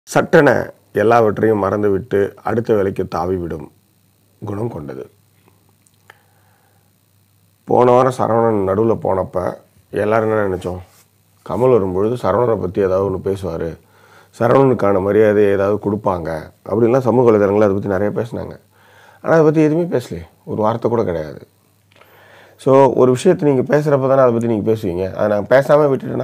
சட்டென எல்லாவற்றையும் மறந்துவிட்டு அடுத்த வேலைக்கு தாவிவிடும் குணம் கொண்டது போன வாரம் சரவணன் நடுவில் போனப்ப எல்லாரும் என்ன நினச்சோம் கமல் வரும்பொழுது சரவணனை பற்றி ஏதாவது ஒன்று பேசுவார் சரவணனுக்கான மரியாதை ஏதாவது கொடுப்பாங்க அப்படின்லாம் சமூக வலைதளங்களில் அதை பற்றி நிறைய பேசினாங்க ஆனால் அதை பற்றி எதுவுமே பேசலையே ஒரு வார்த்தை கூட கிடையாது ஸோ ஒரு விஷயத்தை நீங்கள் பேசுகிறப்ப தானே அதை பற்றி நீங்கள் பேசுவீங்க அதை நான் பேசாமல் விட்டுட்டேன்னா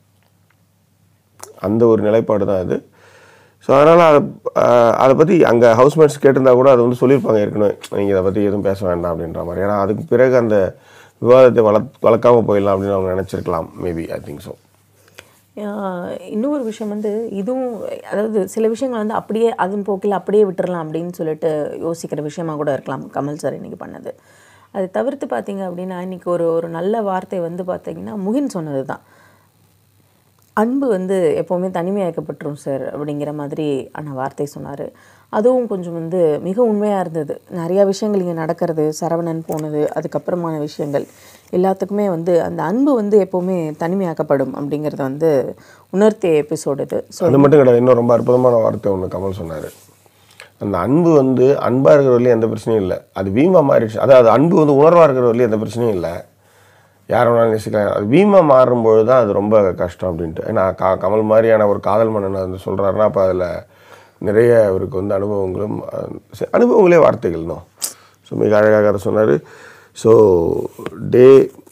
அந்த ஒரு நிலைப்பாடு தான் அது ஸோ அதனால் அதை ஆஹ் அதை பற்றி அங்கே ஹவுஸ்மேட்ஸ் கேட்டிருந்தா கூட அது வந்து சொல்லியிருப்பாங்க ஏற்கனவே நீங்கள் இதை பற்றி எதுவும் பேச வேண்டாம் அப்படின்ற மாதிரி ஏன்னா அதுக்கு பிறகு அந்த விவாதத்தை வளர்க் வளர்க்காம போயிடலாம் அப்படின்னு அவங்க நினச்சிருக்கலாம் maybe I think so ah இன்னொரு விஷயம் வந்து இதுவும் அதாவது சில விஷயங்கள் வந்து அப்படியே அதன் போக்கில் அப்படியே விட்டுறலாம் அப்படின்னு சொல்லிட்டு யோசிக்கிற விஷயமா கூட இருக்கலாம் கமல் சார் இன்னைக்கு பண்ணது அது தவிர்த்து பார்த்தீங்க அப்படின்னா இன்னைக்கு ஒரு ஒரு நல்ல வார்த்தை வந்து பார்த்தீங்கன்னா முகின் சொன்னது தான் அன்பு வந்து எப்போவுமே தனிமையாக்கப்பட்டுரும் சார் அப்படிங்கிற மாதிரி ஆன வார்த்தை சொன்னார் அதுவும் கொஞ்சம் வந்து மிக உண்மையாக இருந்தது நிறையா விஷயங்கள் இங்கே நடக்கிறது சரவணன் போனது அதுக்கப்புறமான விஷயங்கள் எல்லாத்துக்குமே வந்து அந்த அன்பு வந்து எப்போவுமே தனிமையாக்கப்படும் அப்படிங்கிறத வந்து உணர்த்திய எபிசோடு இது ஸோ அது மட்டும் கிடையாது இன்னும் ரொம்ப அற்புதமான வார்த்தை ஒன்று கமல் சொன்னார் அந்த அன்பு வந்து அன்பாக இருக்கிற வரையிலும் எந்த பிரச்சனையும் இல்லை அது வீமா மாறிடுச்சு அதாவது அன்பு வந்து உணர்வாக இருக்கிற வரையிலும் எந்த பிரச்சனையும் இல்லை யார் வேணாலும் நேசிக்கலாம் அது வீமா மாறும்பொழுது தான் அது ரொம்ப கஷ்டம் அப்படின்ட்டு ஏன்னா கா கமல் மாதிரியான ஒரு காதல் மன்னன் வந்து சொல்கிறாருன்னா அப்போ அதில் நிறைய அவருக்கு வந்து அனுபவங்களும் அஹ், சரி, அனுபவங்களே வார்த்தைகள் தான் ஸோ மிக அழகாக அதை சொன்னார் ஸோ டே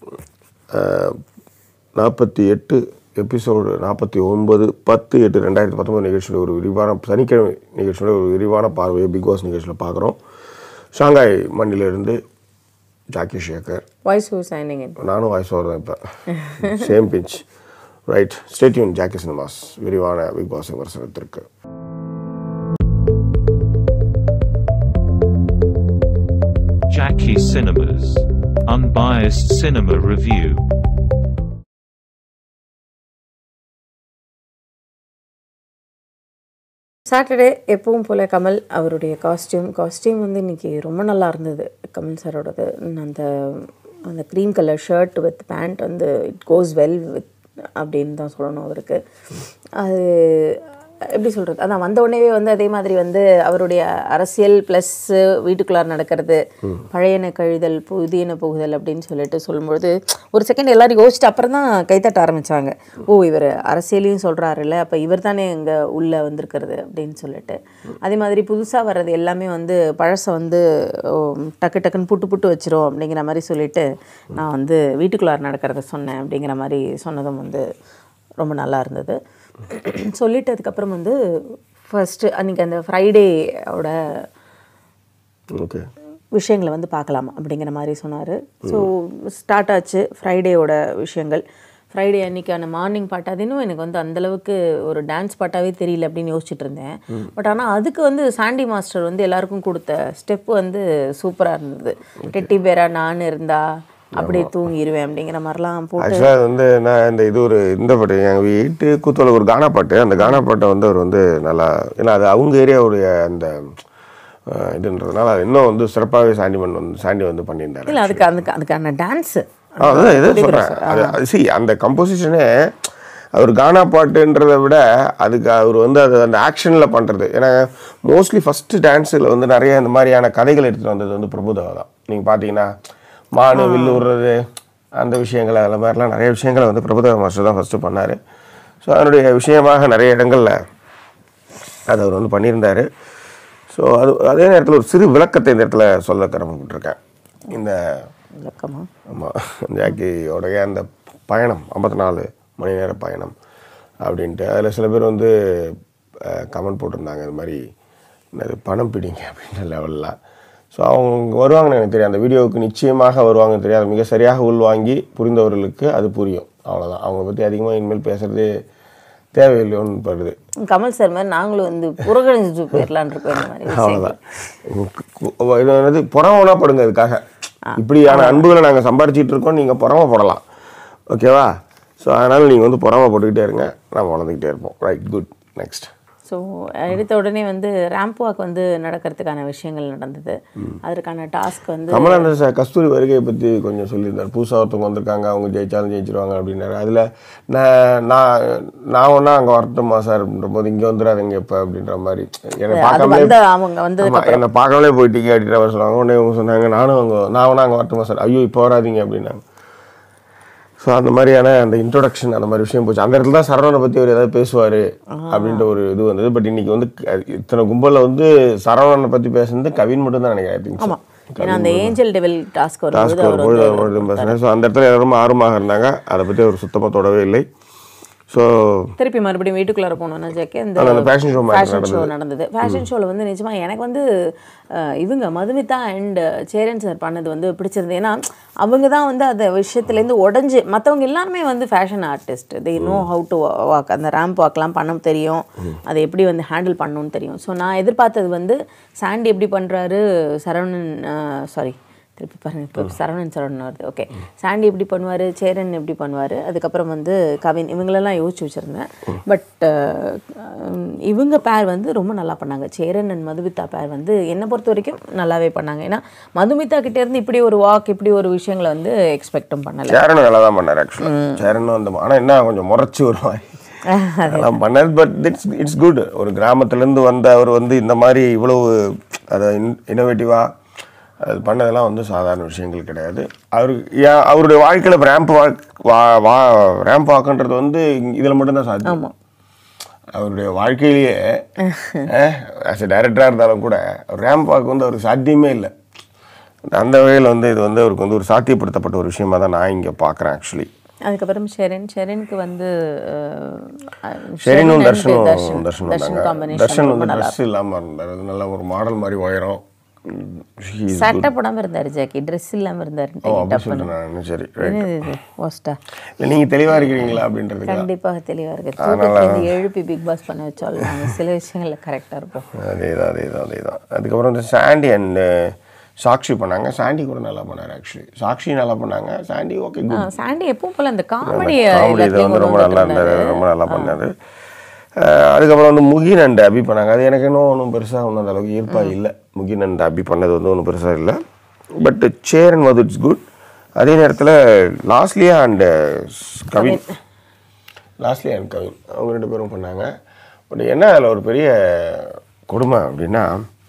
நாற்பத்தி எட்டு எபிசோடு நாற்பத்தி ஒன்பது பத்து எட்டு ரெண்டாயிரத்தி பத்தொம்பது நிகழ்ச்சியோட ஒரு விரிவான சனிக்கிழமை நிகழ்ச்சியோட ஒரு விரிவான பார்வையை பிக் பாஸ் நிகழ்ச்சியில் பார்க்குறோம் ஷாங்காய் மண்ணிலிருந்து Jackie Sekar voice who signing in நானும் வாய்ஸ் ஓவர் தான் இப்போ same pinch right stay tuned Jackie cinemas விரிவான பிக் பாஸ் விமர்சனத்திற்கு Jackie Cinemas. Unbiased Cinema Review. Saturday எப்பவும் போல் கமல் அவருடைய காஸ்டியூம் காஸ்டியூம் வந்து இன்னைக்கு ரொம்ப நல்லா இருந்தது கமல் சாரோடது அந்த அந்த cream colour shirt with pant வந்து இட் கோஸ் வெல் வித் அப்படின்னு தான் சொல்லணும் அவருக்கு அது எப்படி சொல்கிறது அதான் வந்த உடனேவே வந்து அதே மாதிரி வந்து அவருடைய அரசியல் ப்ளஸ்ஸு வீட்டுக்குள்ளார நடக்கிறது பழையன கழிதல் புதியன புகுதல் அப்படின்னு சொல்லிட்டு சொல்லும்பொழுது ஒரு செகண்ட் எல்லாரும் யோசிச்சுட்டு அப்புறம் தான் கைத்தட்ட ஆரம்பித்தாங்க ஓ இவர் அரசியலையும் சொல்கிறாருல்ல அப்போ இவர் தானே இங்கே உள்ளே வந்திருக்கிறது அப்படின்னு சொல்லிட்டு அதே மாதிரி புதுசாக வர்றது எல்லாமே வந்து பழசை வந்து ஓ, டக்கு டக்குன்னு புட்டு புட்டு வச்சிரும் அப்படிங்கிற மாதிரி சொல்லிட்டு நான் வந்து வீட்டுக்குள்ளார நடக்கிறத சொன்னேன் அப்படிங்கிற மாதிரி சொன்னதும் வந்து ரொம்ப நல்லா இருந்தது சொல்லிட்டு அதுக்கப்புறம் வந்து ஃபர்ஸ்ட்டு அன்றைக்கி அந்த ஃப்ரைடேவோட ஓகே விஷயங்களை வந்து பார்க்கலாம் அப்படிங்கிற மாதிரி சொன்னார் ஸோ ஸ்டார்ட் ஆச்சு ஃப்ரைடேவோட விஷயங்கள் ஃப்ரைடே அன்னைக்கான மார்னிங் பாட்டு அது இன்னும் எனக்கு வந்து அந்தளவுக்கு ஒரு டான்ஸ் பாட்டாவே தெரியல அப்படின்னு யோசிச்சுட்டு இருந்தேன் பட் ஆனால் அதுக்கு வந்து சாண்டி மாஸ்டர் வந்து எல்லாருக்கும் கொடுத்த ஸ்டெப் வந்து சூப்பராக இருந்தது டெட்டி பேரா நான் இருந்தா அப்படியே தூங்கிடுவேன் அப்படிங்கிற மாதிரிலாம் போட்டு ஆக்சுவலாக வந்து நான் இந்த இது ஒரு இந்த பாட்டு எங்கள் வீட்டு கூத்தோல ஒரு கானா பாட்டு அந்த கானா பாட்டை வந்து அவர் வந்து நல்லா ஏன்னா அது அவங்க ஏரியாவுடைய அந்த அஹ், இதுன்றதுனால அது இன்னும் வந்து சிறப்பாகவே சாண்டிமன் வந்து சாண்டி வந்து பண்ணியிருந்தாரு இல்லை அதுக்கு அதுக்கு அதுக்கான டான்ஸு ஆ, அதுதான் இதை சொல்கிறேன் அது சி அந்த கம்போசிஷனே அவர் கானா பாட்டுன்றதை விட அதுக்கு அவர் வந்து அது அந்த ஆக்ஷனில் பண்ணுறது ஏன்னா மோஸ்ட்லி ஃபஸ்ட்டு டான்ஸில் வந்து நிறைய இந்த மாதிரியான கதைகள் எடுத்துகிட்டு வந்தது வந்து பிரபுதேவா தான் நீங்கள் பார்த்தீங்கன்னா மானு வில்லு விடுறது அந்த விஷயங்கள் அந்த மாதிரிலாம் நிறைய விஷயங்களை வந்து பிரபுதேவா மாஸ்டர் தான் ஃபஸ்ட்டு பண்ணார் ஸோ அதனுடைய விஷயமாக நிறைய இடங்களில் அதை அவர் வந்து பண்ணியிருந்தார் ஸோ அது அதே நேரத்தில் ஒரு சிறு விளக்கத்தை இந்த இடத்துல சொல்ல கடமைப்பட்டிருக்கேன் இந்த விளக்கமா ஆமாம் ஜாக்கியோடைய அந்த பயணம் ஐம்பத்தி நாலு மணி நேர பயணம் அப்படின்ட்டு அதில் சில பேர் வந்து கமெண்ட் போட்டிருந்தாங்க இது மாதிரி என்னது பணம் பிடிங்க அப்படின்ற லெவலில் ஸோ அவங்க வருவாங்கன்னு எனக்கு தெரியும் அந்த வீடியோவுக்கு நிச்சயமாக வருவாங்கன்னு தெரியாது மிக சரியாக உள்வாங்கி புரிந்தவர்களுக்கு அது புரியும் அவ்வளோதான் அவங்க பற்றி அதிகமாக இனிமேல் பேசுறது தேவையில்லைன்னு படுது கமல் சார் மாதிரி நாங்களும் வந்து புறக்கணிச்சுட்டு போயிடலான் இருக்கோம் இந்த மாதிரி விஷயங்கள். அவ்வளோதான் இது என்னது புறவனா படுங்க அதுக்காக இப்படியான அன்புகளை நாங்கள் சம்பாரிச்சிட்டு இருக்கோம் நீங்கள் புறம போடலாம் ஓகேவா ஸோ அதனால் நீங்கள் வந்து புறம போட்டுக்கிட்டே இருங்க நம்ம வளர்ந்துக்கிட்டே இருப்போம் ரைட் குட் நெக்ஸ்ட் ஸோ எடுத்த உடனே வந்து ரேம்ப் வாக் வந்து நடக்கிறதுக்கான விஷயங்கள் நடந்தது அதற்கான டாஸ்க் வந்து கமலா அந்த ச- கஸ்தூரி வருகையை பற்றி கொஞ்சம் சொல்லியிருந்தார் புதுசாக ஒருத்தவங்க வந்திருக்காங்க அவங்க ஜெயிச்சாலும் ஜெயிச்சிருவாங்க அப்படின்னாரு அதில் நான் நான் நான் ஒன்றா அங்கே வரட்டுமா சார் அப்படின்ற போது இங்கே வந்துடாதீங்க இப்போ அப்படின்ற மாதிரி என்னை அது பார்க்காமலே வந்து அவங்க வந்து ஆமா, என்னை பார்க்காமலே போய் டிக்கெட் அடிக்கிற வர சொன்னாங்க உடனே இவங்க சொன்னாங்க நானும் அங்கே நான் வேணா அங்கே வரட்டுமா சார் ஐயோ இப்போ வராதீங்க அப்படின்னாங்க ஸோ அந்த மாதிரியான அந்த இன்ட்ரோடக்ஷன் அந்த மாதிரி விஷயம் போச்சு அந்த இடத்துல தான் சரவணனை பற்றி அவர் ஏதாவது பேசுவார் அப்படின்ற ஒரு இது வந்தது பட் இன்னைக்கு வந்து க- இத்தனை கும்பலில் வந்து சரவணனை பற்றி பேசுனது கவின் மட்டும் தான் நினைக்கிறேன் I think so. ஆமாம் ஏன்னா அந்த ஏஞ்சல் டெவில் டாஸ்க் வரும்போது டாஸ்க் அவர் வரும்பொழுது வந்து அவர் மட்டும் பேசினேன் ஸோ அந்த இடத்துல எல்லாரும் ஆர்வமாக இருந்தாங்க அதை பற்றி அவர் சுத்தமாக தொடவே இல்லை ஸோ திருப்பி மறுபடியும் வீட்டுக்குள்ளார போனோம்னா ஜெக்கே இந்த அந்த fashion show மாதிரி ஃபேஷன் ஷோ நடந்தது ஃபேஷன் ஷோவில் வந்து நிஜமா எனக்கு வந்து அஹ், இவங்க மதுமிதா அண்ட் சேரன் சார் பண்ணது வந்து பிடிச்சிருந்தது ஏன்னா அவங்க தான் வந்து அந்த விஷயத்துலேருந்து உடஞ்சி மற்றவங்க எல்லாருமே வந்து fashion artist they know how to walk அந்த ரேம்ப் வாக்லாம் பண்ண தெரியும் அதை எப்படி வந்து ஹேண்டில் பண்ணணும்னு தெரியும் ஸோ நான் எதிர்பார்த்தது வந்து சாண்டி எப்படி பண்ணுறாரு சரவணன் சாரி திருப்பி பாருங்க இப்போ சரவணன் சரவணன் வருது ஓகே சாண்டி எப்படி பண்ணுவார் சேரன் எப்படி பண்ணுவார் அதுக்கப்புறம் வந்து கவின் இவங்களெல்லாம் யோசிச்சு வச்சுருந்தேன் பட் இவங்க பேர் வந்து ரொம்ப நல்லா பண்ணாங்க சேரன் அண்ட் மதுமிதா பேர் வந்து என்னை பொறுத்த வரைக்கும் நல்லாவே பண்ணாங்க ஏன்னா மதுமிதா கிட்ட இருந்து இப்படி ஒரு வாக் இப்படி ஒரு விஷயங்களை வந்து எக்ஸ்பெக்டும் பண்ணலை சேரனும் நல்லா தான் பண்ணார் ஆக்சுவலாக சேரனும் அந்த ஆனால் என்ன கொஞ்சம் முறைச்சி ஒரு மாதிரி அதெல்லாம் பண்ணார் பட் இட்ஸ் இட்ஸ் குட் ஒரு கிராமத்துலேருந்து வந்த அவர் வந்து இந்த மாதிரி இவ்வளவு அதை இன்னோவேட்டிவாக அது பண்ணதெல்லாம் வந்து சாதாரண விஷயங்கள் கிடையாது அவரு ஏன் அவருடைய வாழ்க்கையில் இப்போ ரேம்ப் வாக் வா வா ரேம்ப் வாக்குன்றது வந்து இதில் மட்டும்தான் சாத்தியம் ஆமாம் அவருடைய வாழ்க்கையிலேயே ஆஸ் எ டைரக்டராக இருந்தாலும் கூட ரேம்ப் வாக் வந்து அவருக்கு சாத்தியமே இல்லை அந்த வகையில் வந்து இது வந்து அவருக்கு வந்து ஒரு சாத்தியப்படுத்தப்பட்ட ஒரு விஷயமா தான் நான் இங்கே பார்க்குறேன் ஆக்சுவலி அதுக்கப்புறம் ஷெரின் ஷெரினுக்கு வந்து அஹ், ஷெரினும் and தர்ஷனும் தர்ஷன் தர்ஷன் தர்ஷன் வந்தாங்க காம்பினேஷன் தர்ஷன் ரொம்ப வந்து நல்லா ட்ரெஸ் இல்லாமல் இருந்தார் அது நல்ல ஒரு மாடல் மாதிரி உயரம் ம், he is சட்டை போடாம இருந்தாரு ஜாக்கி ட்ரெஸ் இல்லாம இருந்தாரு ஓ அப்படி சொல்லிட்டு நான் சரி ரைட் என்னது இது ஓஸ்டா இல்லை நீங்கள் தெளிவாக இருக்கிறீங்களா அப்படின்றதுக்கு கண்டிப்பாக தெளிவா இருக்கு தூக்கத்துலேருந்து எழுப்பி பிக் பாஸ் பண்ண வச்சாலும் நாங்க சில விஷயங்கள்ல கரெக்டா இருப்போம் அதே தான் அதே தான் அதே தான் அதுக்கப்புறம் வந்து சாண்டி அண்ட் சாக்ஷி பண்ணாங்க சாண்டி கூட நல்லா பண்ணார் ஆக்சுவலி சாக்ஷி நல்லா பண்ணாங்க சாண்டி ஓகே ஆ, சாண்டி எப்பவும் போல அந்த காமெடி காமெடி இது வந்து ரொம்ப நல்லா இருந்தார் ரொம்ப நல்லா பண்ணார் அதுக்கப்புறம் வந்து முகின் அண்ட் அபி பண்ணாங்க அது எனக்கு இன்னும் ஒன்றும் பெருசாக ஒன்றும் அந்த அளவுக்கு ஈர்ப்பாக இல்லை முகின் அண்ட் அபி பண்ணது வந்து ஒன்றும் பெருசாக இல்லை பட் சேர் அண்ட் மது இட்ஸ் குட் அதே நேரத்தில் லாஸ்ட்லியா அண்ட் கவின் லாஸ்ட்லியா அண்ட் கவின் அவங்க ரெண்டு பேரும் பண்ணாங்க பட் என்ன அதில் ஒரு பெரிய கொடுமை அப்படின்னா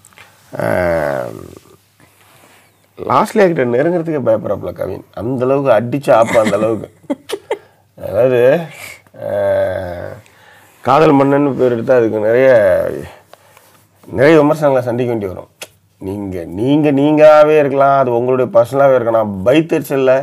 லாஸ்ட்லியா கிட்ட நெருங்கிறதுக்கே பயப்படுறாப்புல கவின் அந்த அளவுக்கு அடிச்சு ஆப்பா அந்த அளவுக்கு அதாவது அஹ், காதல் மன்னன் பேர் எடுத்தால் அதுக்கு நிறைய நிறைய விமர்சனங்களை சந்திக்க வேண்டி வரும் நீங்கள் நீங்கள் நீங்களாகவே இருக்கலாம் அது உங்களுடைய பர்சனலாகவே இருக்கலாம் பைத்தறிச்சலில்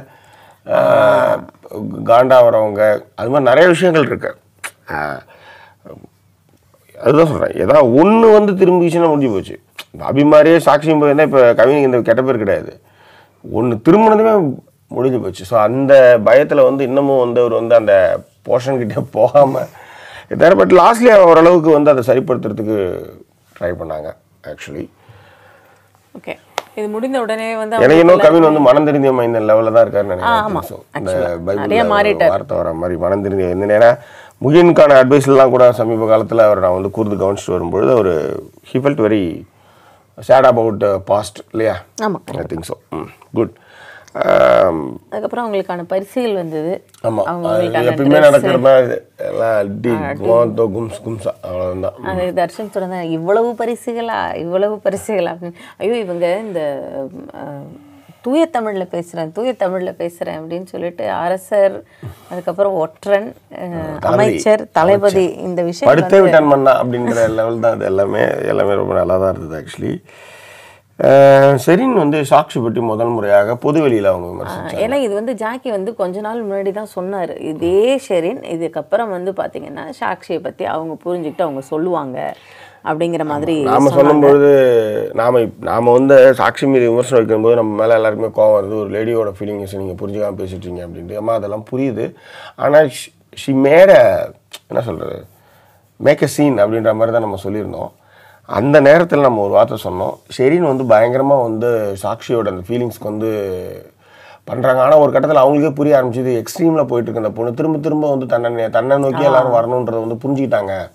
காண்டா வரவங்க அது மாதிரி நிறைய விஷயங்கள் இருக்கு அஹ், அதுதான் சொல்கிறேன் ஏதாவது ஒன்று வந்து திரும்பிச்சுன்னா முடிஞ்சு போச்சு இப்ப அபி மாதிரியே சாட்சியம் போயிருந்தா இப்போ கவிஞர் இந்த கெட்ட பேர் கிடையாது ஒன்று திரும்பினதுமே முடிஞ்சு போச்சு ஸோ அந்த பயத்தில் வந்து இன்னமும் வந்து அவர் வந்து அந்த போர்ஷன் கிட்டே போகாமல் பட் லாஸ்ட்லி ஓரளவுக்கு வந்து அதை சரிப்படுத்துறதுக்கு ட்ரை பண்ணாங்க ஆக்சுவலி ஓகே இது முடிந்த உடனே வந்து எனக்கு இன்னும் கவின் வந்து மனம் தெரிஞ்ச மைந்த லெவலில் தான் இருக்காருன்னு ஆமா. நினைக்கிறேன் So, இந்த நிறைய பைபிள் மாறிட்டார். வார்த்தை வர மாதிரி மனம் தெரிஞ்ச எந்த நேரம் முகினுக்கான அட்வைஸ்லாம் கூட சமீப காலத்தில் அவர் நான் வந்து கூர்ந்து கவனிச்சுட்டு வரும்பொழுது அவர் he felt very sad about past இல்லையா ஆமா ஐ திங்க் ஸோ குட் அதுக்கப்புறம் அவங்களுக்கான பரிசுகள் வந்தது ஆமாம் அவங்களுக்கான எப்பயுமே நடக்கிற மாதிரி எல்லாம் அடி கோந்தோ கும்ஸ் கும்ஸா அவ்வளோதான் அது தர்ஷன் சொன்னதான் இவ்வளவு பரிசுகளா இவ்வளவு பரிசுகளா அப்படின்னு ஐயோ இவங்க இந்த அஹ், தூய தமிழ்ல பேசுறேன் தூய தமிழ்ல பேசுறேன் அப்படின்னு சொல்லிட்டு அரசர் அதுக்கப்புறம் ஒற்றன் அஹ், அமைச்சர் தளபதி இந்த விஷயம் படுத்தே விட்டான் மண்ணா அப்படின்ற லெவல் தான் அது எல்லாமே எல்லாமே ரொம்ப நல்லா தான் இருந்தது ஆக்சுவலி செரின் வந்து சாக்ஷி பற்றி முதல் முறையாக பொதுவெளியில் அவங்க விமர்சிச்சாங்க ஏன்னா இது வந்து ஜாக்கி வந்து கொஞ்ச நாள் முன்னாடி தான் சொன்னார் இதே ஷெரின் இதுக்கப்புறம் வந்து பார்த்தீங்கன்னா சாக்ஷியை பற்றி அவங்க புரிஞ்சுக்கிட்டு அவங்க சொல்லுவாங்க அப்படிங்கிற மாதிரி நாம சொல்லும்பொழுது நாம இப்- நாம வந்து சாட்சி மீது விமர்சனம் வைக்கும்போது நம்ம மேலே எல்லாருக்குமே கோவம் வருது ஒரு லேடியோட ஃபீலிங்ஸ் நீங்கள் புரிஞ்சுக்காம பேசிட்டீங்க அப்படின்ட்டு அம்மா அதெல்லாம் புரியுது ஆனால் ஷி மேட என்ன சொல்கிறது மேக் அ சீன் அப்படின்ற மாதிரி தான் நம்ம சொல்லியிருந்தோம் அந்த நேரத்தில் நம்ம ஒரு வார்த்தை சொன்னோம் ஷெரின் வந்து பயங்கரமாக வந்து சாக்ஷியோட அந்த ஃபீலிங்ஸ்க்கு வந்து பண்ணுறாங்க ஆனால் ஒரு கட்டத்தில் அவங்களுக்கே புரிய ஆரம்பிச்சது எக்ஸ்ட்ரீமில் போயிட்டு இருக்கு அந்த பொண்ணு திரும்ப திரும்ப வந்து தன்னை தன்னை நோக்கி எல்லாரும் வரணுன்றதை வந்து புரிஞ்சுக்கிட்டாங்க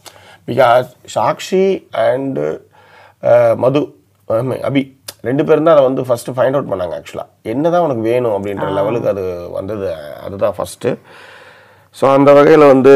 பிகாஸ் சாக்ஷி அண்டு மது ஆமா, அபி ரெண்டு பேரும் தான் அதை வந்து ஃபஸ்ட்டு ஃபைண்ட் அவுட் பண்ணாங்க ஆக்சுவலாக என்ன தான் உனக்கு வேணும் அப்படின்ற லெவலுக்கு அது வந்தது அதுதான் ஃபஸ்ட்டு ஸோ அந்த வகையில் வந்து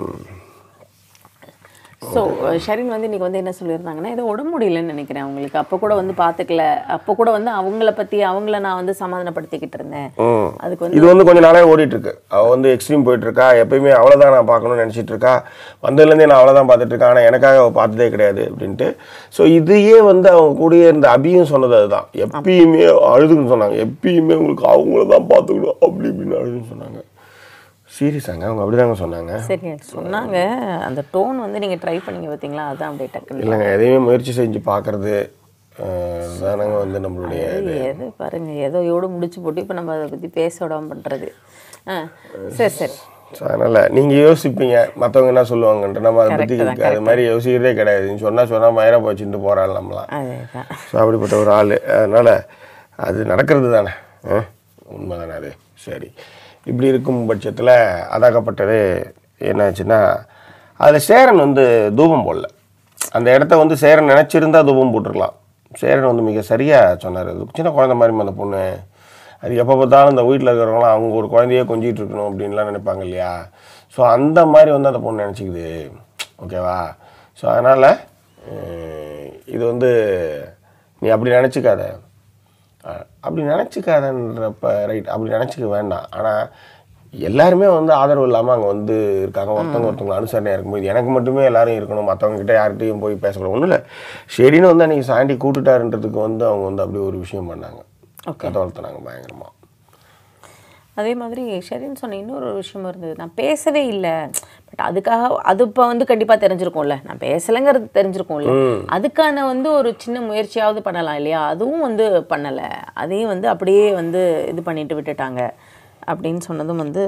ஸோ ஷரின் வந்து இன்னைக்கு வந்து என்ன சொல்லியிருந்தாங்கன்னா ஏதோ உடம்பு முடியலன்னு நினைக்கிறேன் அவங்களுக்கு அப்போ கூட வந்து பார்த்துக்கல அப்போ கூட வந்து அவங்கள பற்றி அவங்கள நான் வந்து சமாதானப்படுத்திக்கிட்டு இருந்தேன் அதுக்கு வந்து இது வந்து கொஞ்ச நாளே ஓடிட்டு இருக்கு அவ வந்து எக்ஸ்ட்ரீம் போயிட்டு இருக்கா எப்பயுமே அவ்வளோதான் நான் பார்க்கணும்னு நினச்சிட்டு இருக்கா வந்ததுலேருந்தே நான் அவ்வளோதான் பார்த்துட்டு இருக்கேன் ஆனால் எனக்காக அவள் பார்த்ததே கிடையாது அப்படின்ட்டு ஸோ இதையே வந்து அவங்க கூடயே இருந்த அபியும் சொன்னது அதுதான் எப்பயுமே அழுதுன்னு சொன்னாங்க எப்பயுமே உங்களுக்கு அவங்கள தான் பார்த்துக்கணும் அப்படி இப்படின்னு அழுதுன்னு சொன்னாங்க சீரியஸாங்க அவங்க அப்படிதாங்க சொன்னாங்க சரி எனக்கு சொன்னாங்க அந்த டோன் வந்து நீங்கள் ட்ரை பண்ணீங்க பார்த்தீங்களா அதான் அப்படியே டக்குன்னு இல்லைங்க எதையுமே முயற்சி செஞ்சு பார்க்கறது தானங்க வந்து நம்மளுடைய அது எது பாருங்க ஏதோ இதோட முடிச்சு போட்டு இப்போ நம்ம அதை பற்றி பேச விடாம பண்ணுறது ஆ சரி சரி ஸோ அதனால் நீங்கள் யோசிப்பீங்க மற்றவங்க என்ன சொல்லுவாங்கன்ட்டு நம்ம அதை பற்றி Correct தான், அது மாதிரி யோசிக்கிறதே கிடையாது நீ சொன்னால் சொன்னால் மயிரை போச்சுட்டு போகிறாள் நம்மளாம் அதேதான் ஸோ அப்படிப்பட்ட ஒரு ஆள் அதனால் அது நடக்கிறது தானே ஆ? உண்மை தானே அது சரி இப்படி இருக்கும் பட்சத்தில் அதாகப்பட்டது என்னாச்சுன்னா அதில் சேரன் வந்து தூபம் போடல அந்த இடத்த வந்து சேரன் நினச்சிருந்தா தூபம் போட்டிருக்கலாம் சேரன் வந்து மிக சரியாக சொன்னார் அது சின்ன குழந்தை மாதிரி அந்த பொண்ணு அது எப்போ பார்த்தாலும் இந்த வீட்டில் இருக்கிறவங்களாம் அவங்க ஒரு குழந்தையே கொஞ்சிட்டு இருக்கணும் அப்படின்லாம் நினைப்பாங்க இல்லையா ஸோ அந்த மாதிரி வந்து அந்த பொண்ணு நினச்சிக்குது ஓகேவா ஸோ அதனால் இது வந்து நீ அப்படி நினச்சிக்காத அஹ் அப்படி நினச்சிக்காதன்றப்ப ரைட் அப்படி நினச்சிக்க வேண்டாம் ஆனால் எல்லாருமே வந்து ஆதரவு இல்லாமல் அங்கே வந்து இருக்காங்க ஒருத்தவங்க ஒருத்தவங்க அனுசரணையாக இருக்கும்போது எனக்கு மட்டுமே எல்லாரும் இருக்கணும் மற்றவங்க கிட்ட யார்கிட்டையும் போய் பேசக்கூடாது ஒன்றும் இல்லை சரின்னு வந்து அன்றைக்கி சாண்டி கூட்டுட்டாருன்றதுக்கு வந்து அவங்க வந்து அப்படி ஒரு விஷயம் பண்ணாங்க கதை வளர்த்துனாங்க பயங்கரமாக அதே மாதிரி ஷெரின் சொன்ன இன்னொரு விஷயம் இருந்தது நான் பேசவே இல்லை பட் அதுக்காக அது இப்போ வந்து கண்டிப்பாக தெரிஞ்சிருக்கும்ல நான் பேசலைங்கிறது தெரிஞ்சிருக்கும்ல அதுக்கான வந்து ஒரு சின்ன முயற்சியாவது பண்ணலாம் இல்லையா அதுவும் வந்து பண்ணலை அதையும் வந்து அப்படியே வந்து இது பண்ணிட்டு விட்டுட்டாங்க அப்படின்னு சொன்னதும் வந்து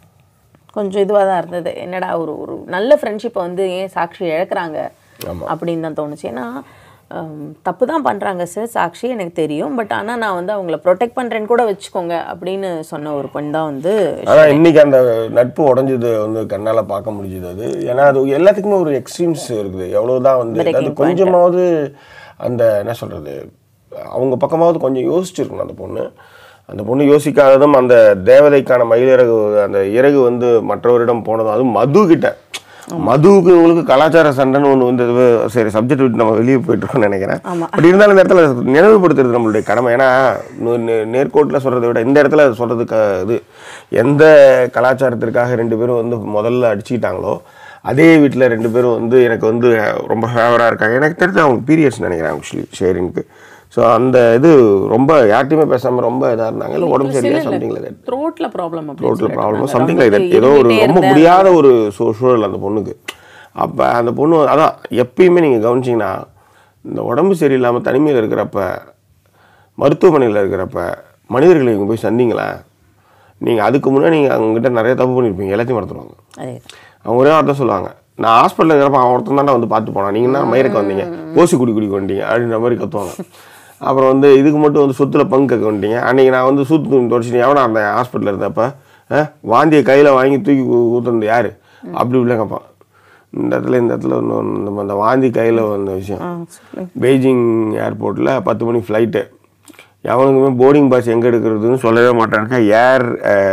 கொஞ்சம் இதுவாக தான் இருந்தது என்னடா ஒரு ஒரு நல்ல ஃப்ரெண்ட்ஷிப்பை வந்து ஏன் சாட்சி இழக்கிறாங்க அப்படின்னு தான் தோணுச்சு ஏன்னா ஹம், தப்பு தான் பண்ணுறாங்க சார் சாட்சி எனக்கு தெரியும் பட் ஆனால் நான் வந்து அவங்கள ப்ரொடெக்ட் பண்ணுறேன்னு கூட வச்சுக்கோங்க அப்படின்னு சொன்ன ஒரு பெண் தான் வந்து ஆனால் இன்னைக்கு அந்த நட்பு உடஞ்சது வந்து கண்ணால் பார்க்க முடிஞ்சுது அது ஏன்னா அது எல்லாத்துக்குமே ஒரு எக்ஸ்ட்ரீம்ஸ் இருக்குது எவ்வளவுதான் வந்து அது கொஞ்சமாவது அந்த என்ன சொல்கிறது அவங்க பக்கமாவது கொஞ்சம் யோசிச்சிருக்கணும் அந்த பொண்ணு அந்த பொண்ணு யோசிக்காததும் அந்த தேவதைக்கான மயிலிறகு அந்த இறகு வந்து மற்றவரிடம் போனதும் அதுவும் மது கிட்ட மதுவுக்கு உங்களுக்கு கலாச்சார சண்டைன்னு ஒன்று வந்து இது சரி சப்ஜெக்ட் விட்டு நம்ம வெளியே போயிட்டு இருக்கோம்னு நினைக்கிறேன் பட் இருந்தாலும் இந்த இடத்துல நினைவுபடுத்துறது நம்மளுடைய கடமை ஏன்னா நேர்கோட்டில் சொல்கிறத விட இந்த இடத்துல சொல்கிறதுக்கு இது எந்த கலாச்சாரத்திற்காக ரெண்டு பேரும் வந்து முதல்ல அடிச்சுக்கிட்டாங்களோ அதே வீட்டில் ரெண்டு பேரும் வந்து எனக்கு வந்து ரொம்ப ஃபேவராக இருக்காங்க எனக்கு தெரிஞ்சு அவங்க பீரியட்ஸ் நினைக்கிறேன் ஆக்சுவலி ஷேரிங்க்கு ஸோ அந்த இது ரொம்ப யார்ட்டையுமே பேசாமல் ரொம்ப இதாக இருந்தாங்க இல்லை உடம்பு சரியில்லை சம்திங் லைக் த்ரோட்ல ப்ராப்ளம் ரோட்டில் ப்ராப்ளம் சம்திங் லைக் தட் ஏதோ ஒரு ரொம்ப முடியாத ஒரு சூ- சூழல் அந்த பொண்ணுக்கு அப்போ அந்த பொண்ணு அதான் எப்பயுமே நீங்கள் கவனிச்சிங்கன்னா இந்த உடம்பு சரியில்லாமல் தனிமையில் இருக்கிறப்ப மருத்துவமனையில் இருக்கிறப்ப மனிதர்களை இங்கே போய் சந்திங்களேன் நீங்கள் அதுக்கு முன்னாடி நீங்கள் அவங்ககிட்ட நிறைய தப்பு பண்ணியிருப்பீங்க எல்லாத்தையும் மறந்துடுவாங்க அதே அவங்க ஒரே வார்த்தை சொல்லுவாங்க நான் ஹாஸ்பிட்டலில் இருக்கிறப்ப அவன் ஒருத்தன் தானே வந்து பார்த்து போனான் நீங்கள் தான் மயிருக்கு வந்தீங்க ஓசி குடி குடி வந்துட்டீங்க அப்படின்ற மாதிரி கத்துவாங்க அப்புறம் வந்து இதுக்கு மட்டும் வந்து சொத்துல பங்கு கேட்க வந்துட்டீங்க அன்றைக்கி நான் வந்து சூத்து துணி தொடச்சிட்டு எவனா அந்த ஹாஸ்பிட்டலில் இருந்தப்ப ஆ, வாந்தியை கையில் வாங்கி தூக்கி ஊ- ஊத்துனது யார் அப்படி இப்படி கேட்பான் இந்த இடத்துல இந்த இடத்துல இன்னொன்று இந்த அந்த வாந்தி கையில் வந்த விஷயம் பெய்ஜிங் ஏர்போர்ட்டில் பத்து மணி ஃப்ளைட்டு எவனுக்குமே போர்டிங் பாஸ் எங்கே எடுக்கிறதுன்னு சொல்லவே மாட்டானுங்க ஏர்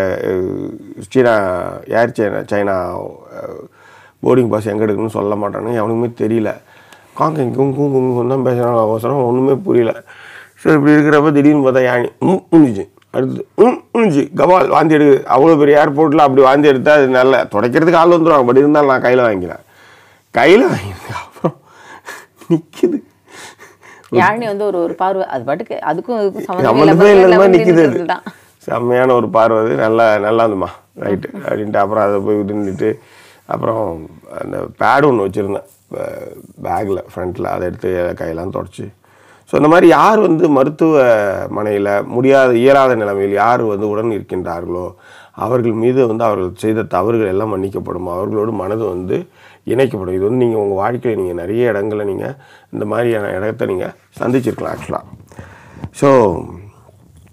சீனா air China China boarding pass எங்கே எடுக்கணும்னு சொல்ல மாட்டானுங்க எவனுக்குமே தெரியல காங்க குங் குங் குங் தான் பேசுகிறாங்க அவசரம் ஒன்றுமே புரியல ஸோ இப்படி இருக்கிறப்ப திடீர்னு பார்த்தா யானி ம் உணிச்சு அடுத்து ம் உணிச்சு கபால் வாந்தி எடுக்குது அவ்வளோ பெரிய ஏர்போர்ட்டில் அப்படி வாந்தி எடுத்தா அது நல்ல துடைக்கிறதுக்கு ஆள் வந்துடுவாங்க பட் இருந்தாலும் நான் கையில் வாங்கிக்கிறேன் கையில் வாங்கிக்கிறேன் அப்புறம் நிற்கிது யாழினி வந்து ஒரு ஒரு பார்வை அது பாட்டுக்கு அதுக்கும் இதுக்கும் சம்மந்தமே சம்மந்தமே இல்லாத இல்லாம மாதிரி நிற்கிது நின்னுட்டு அது தான் செம்மையான ஒரு பார்வை அது நல்லா நல்லா இருந்துமா ரைட்டு அப்படின்ட்டு அப்புறம் அதை போய் நின்றுட்டு அப்புறம் அந்த பேட் ஒன்று வச்சுருந்தேன் பேக்கில் ஃப்ரண்ட்டில் அதை எடுத்து கையெல்லாம் தொடச்சி ஸோ இந்த மாதிரி யார் வந்து மருத்துவமனையில் முடியாத இயலாத நிலைமையில் யார் வந்து உடன் இருக்கின்றார்களோ அவர்கள் மீது வந்து அவர்கள் செய்த தவறுகள் எல்லாம் மன்னிக்கப்படும் அவர்களோடு மனது வந்து இணைக்கப்படும் இது வந்து நீங்கள் உங்கள் வாழ்க்கையில் நீங்கள் நிறைய இடங்களில் நீங்கள் இந்த மாதிரியான இடத்த நீங்கள் சந்திச்சிருக்கலாம் ஆக்சுவலாக ஸோ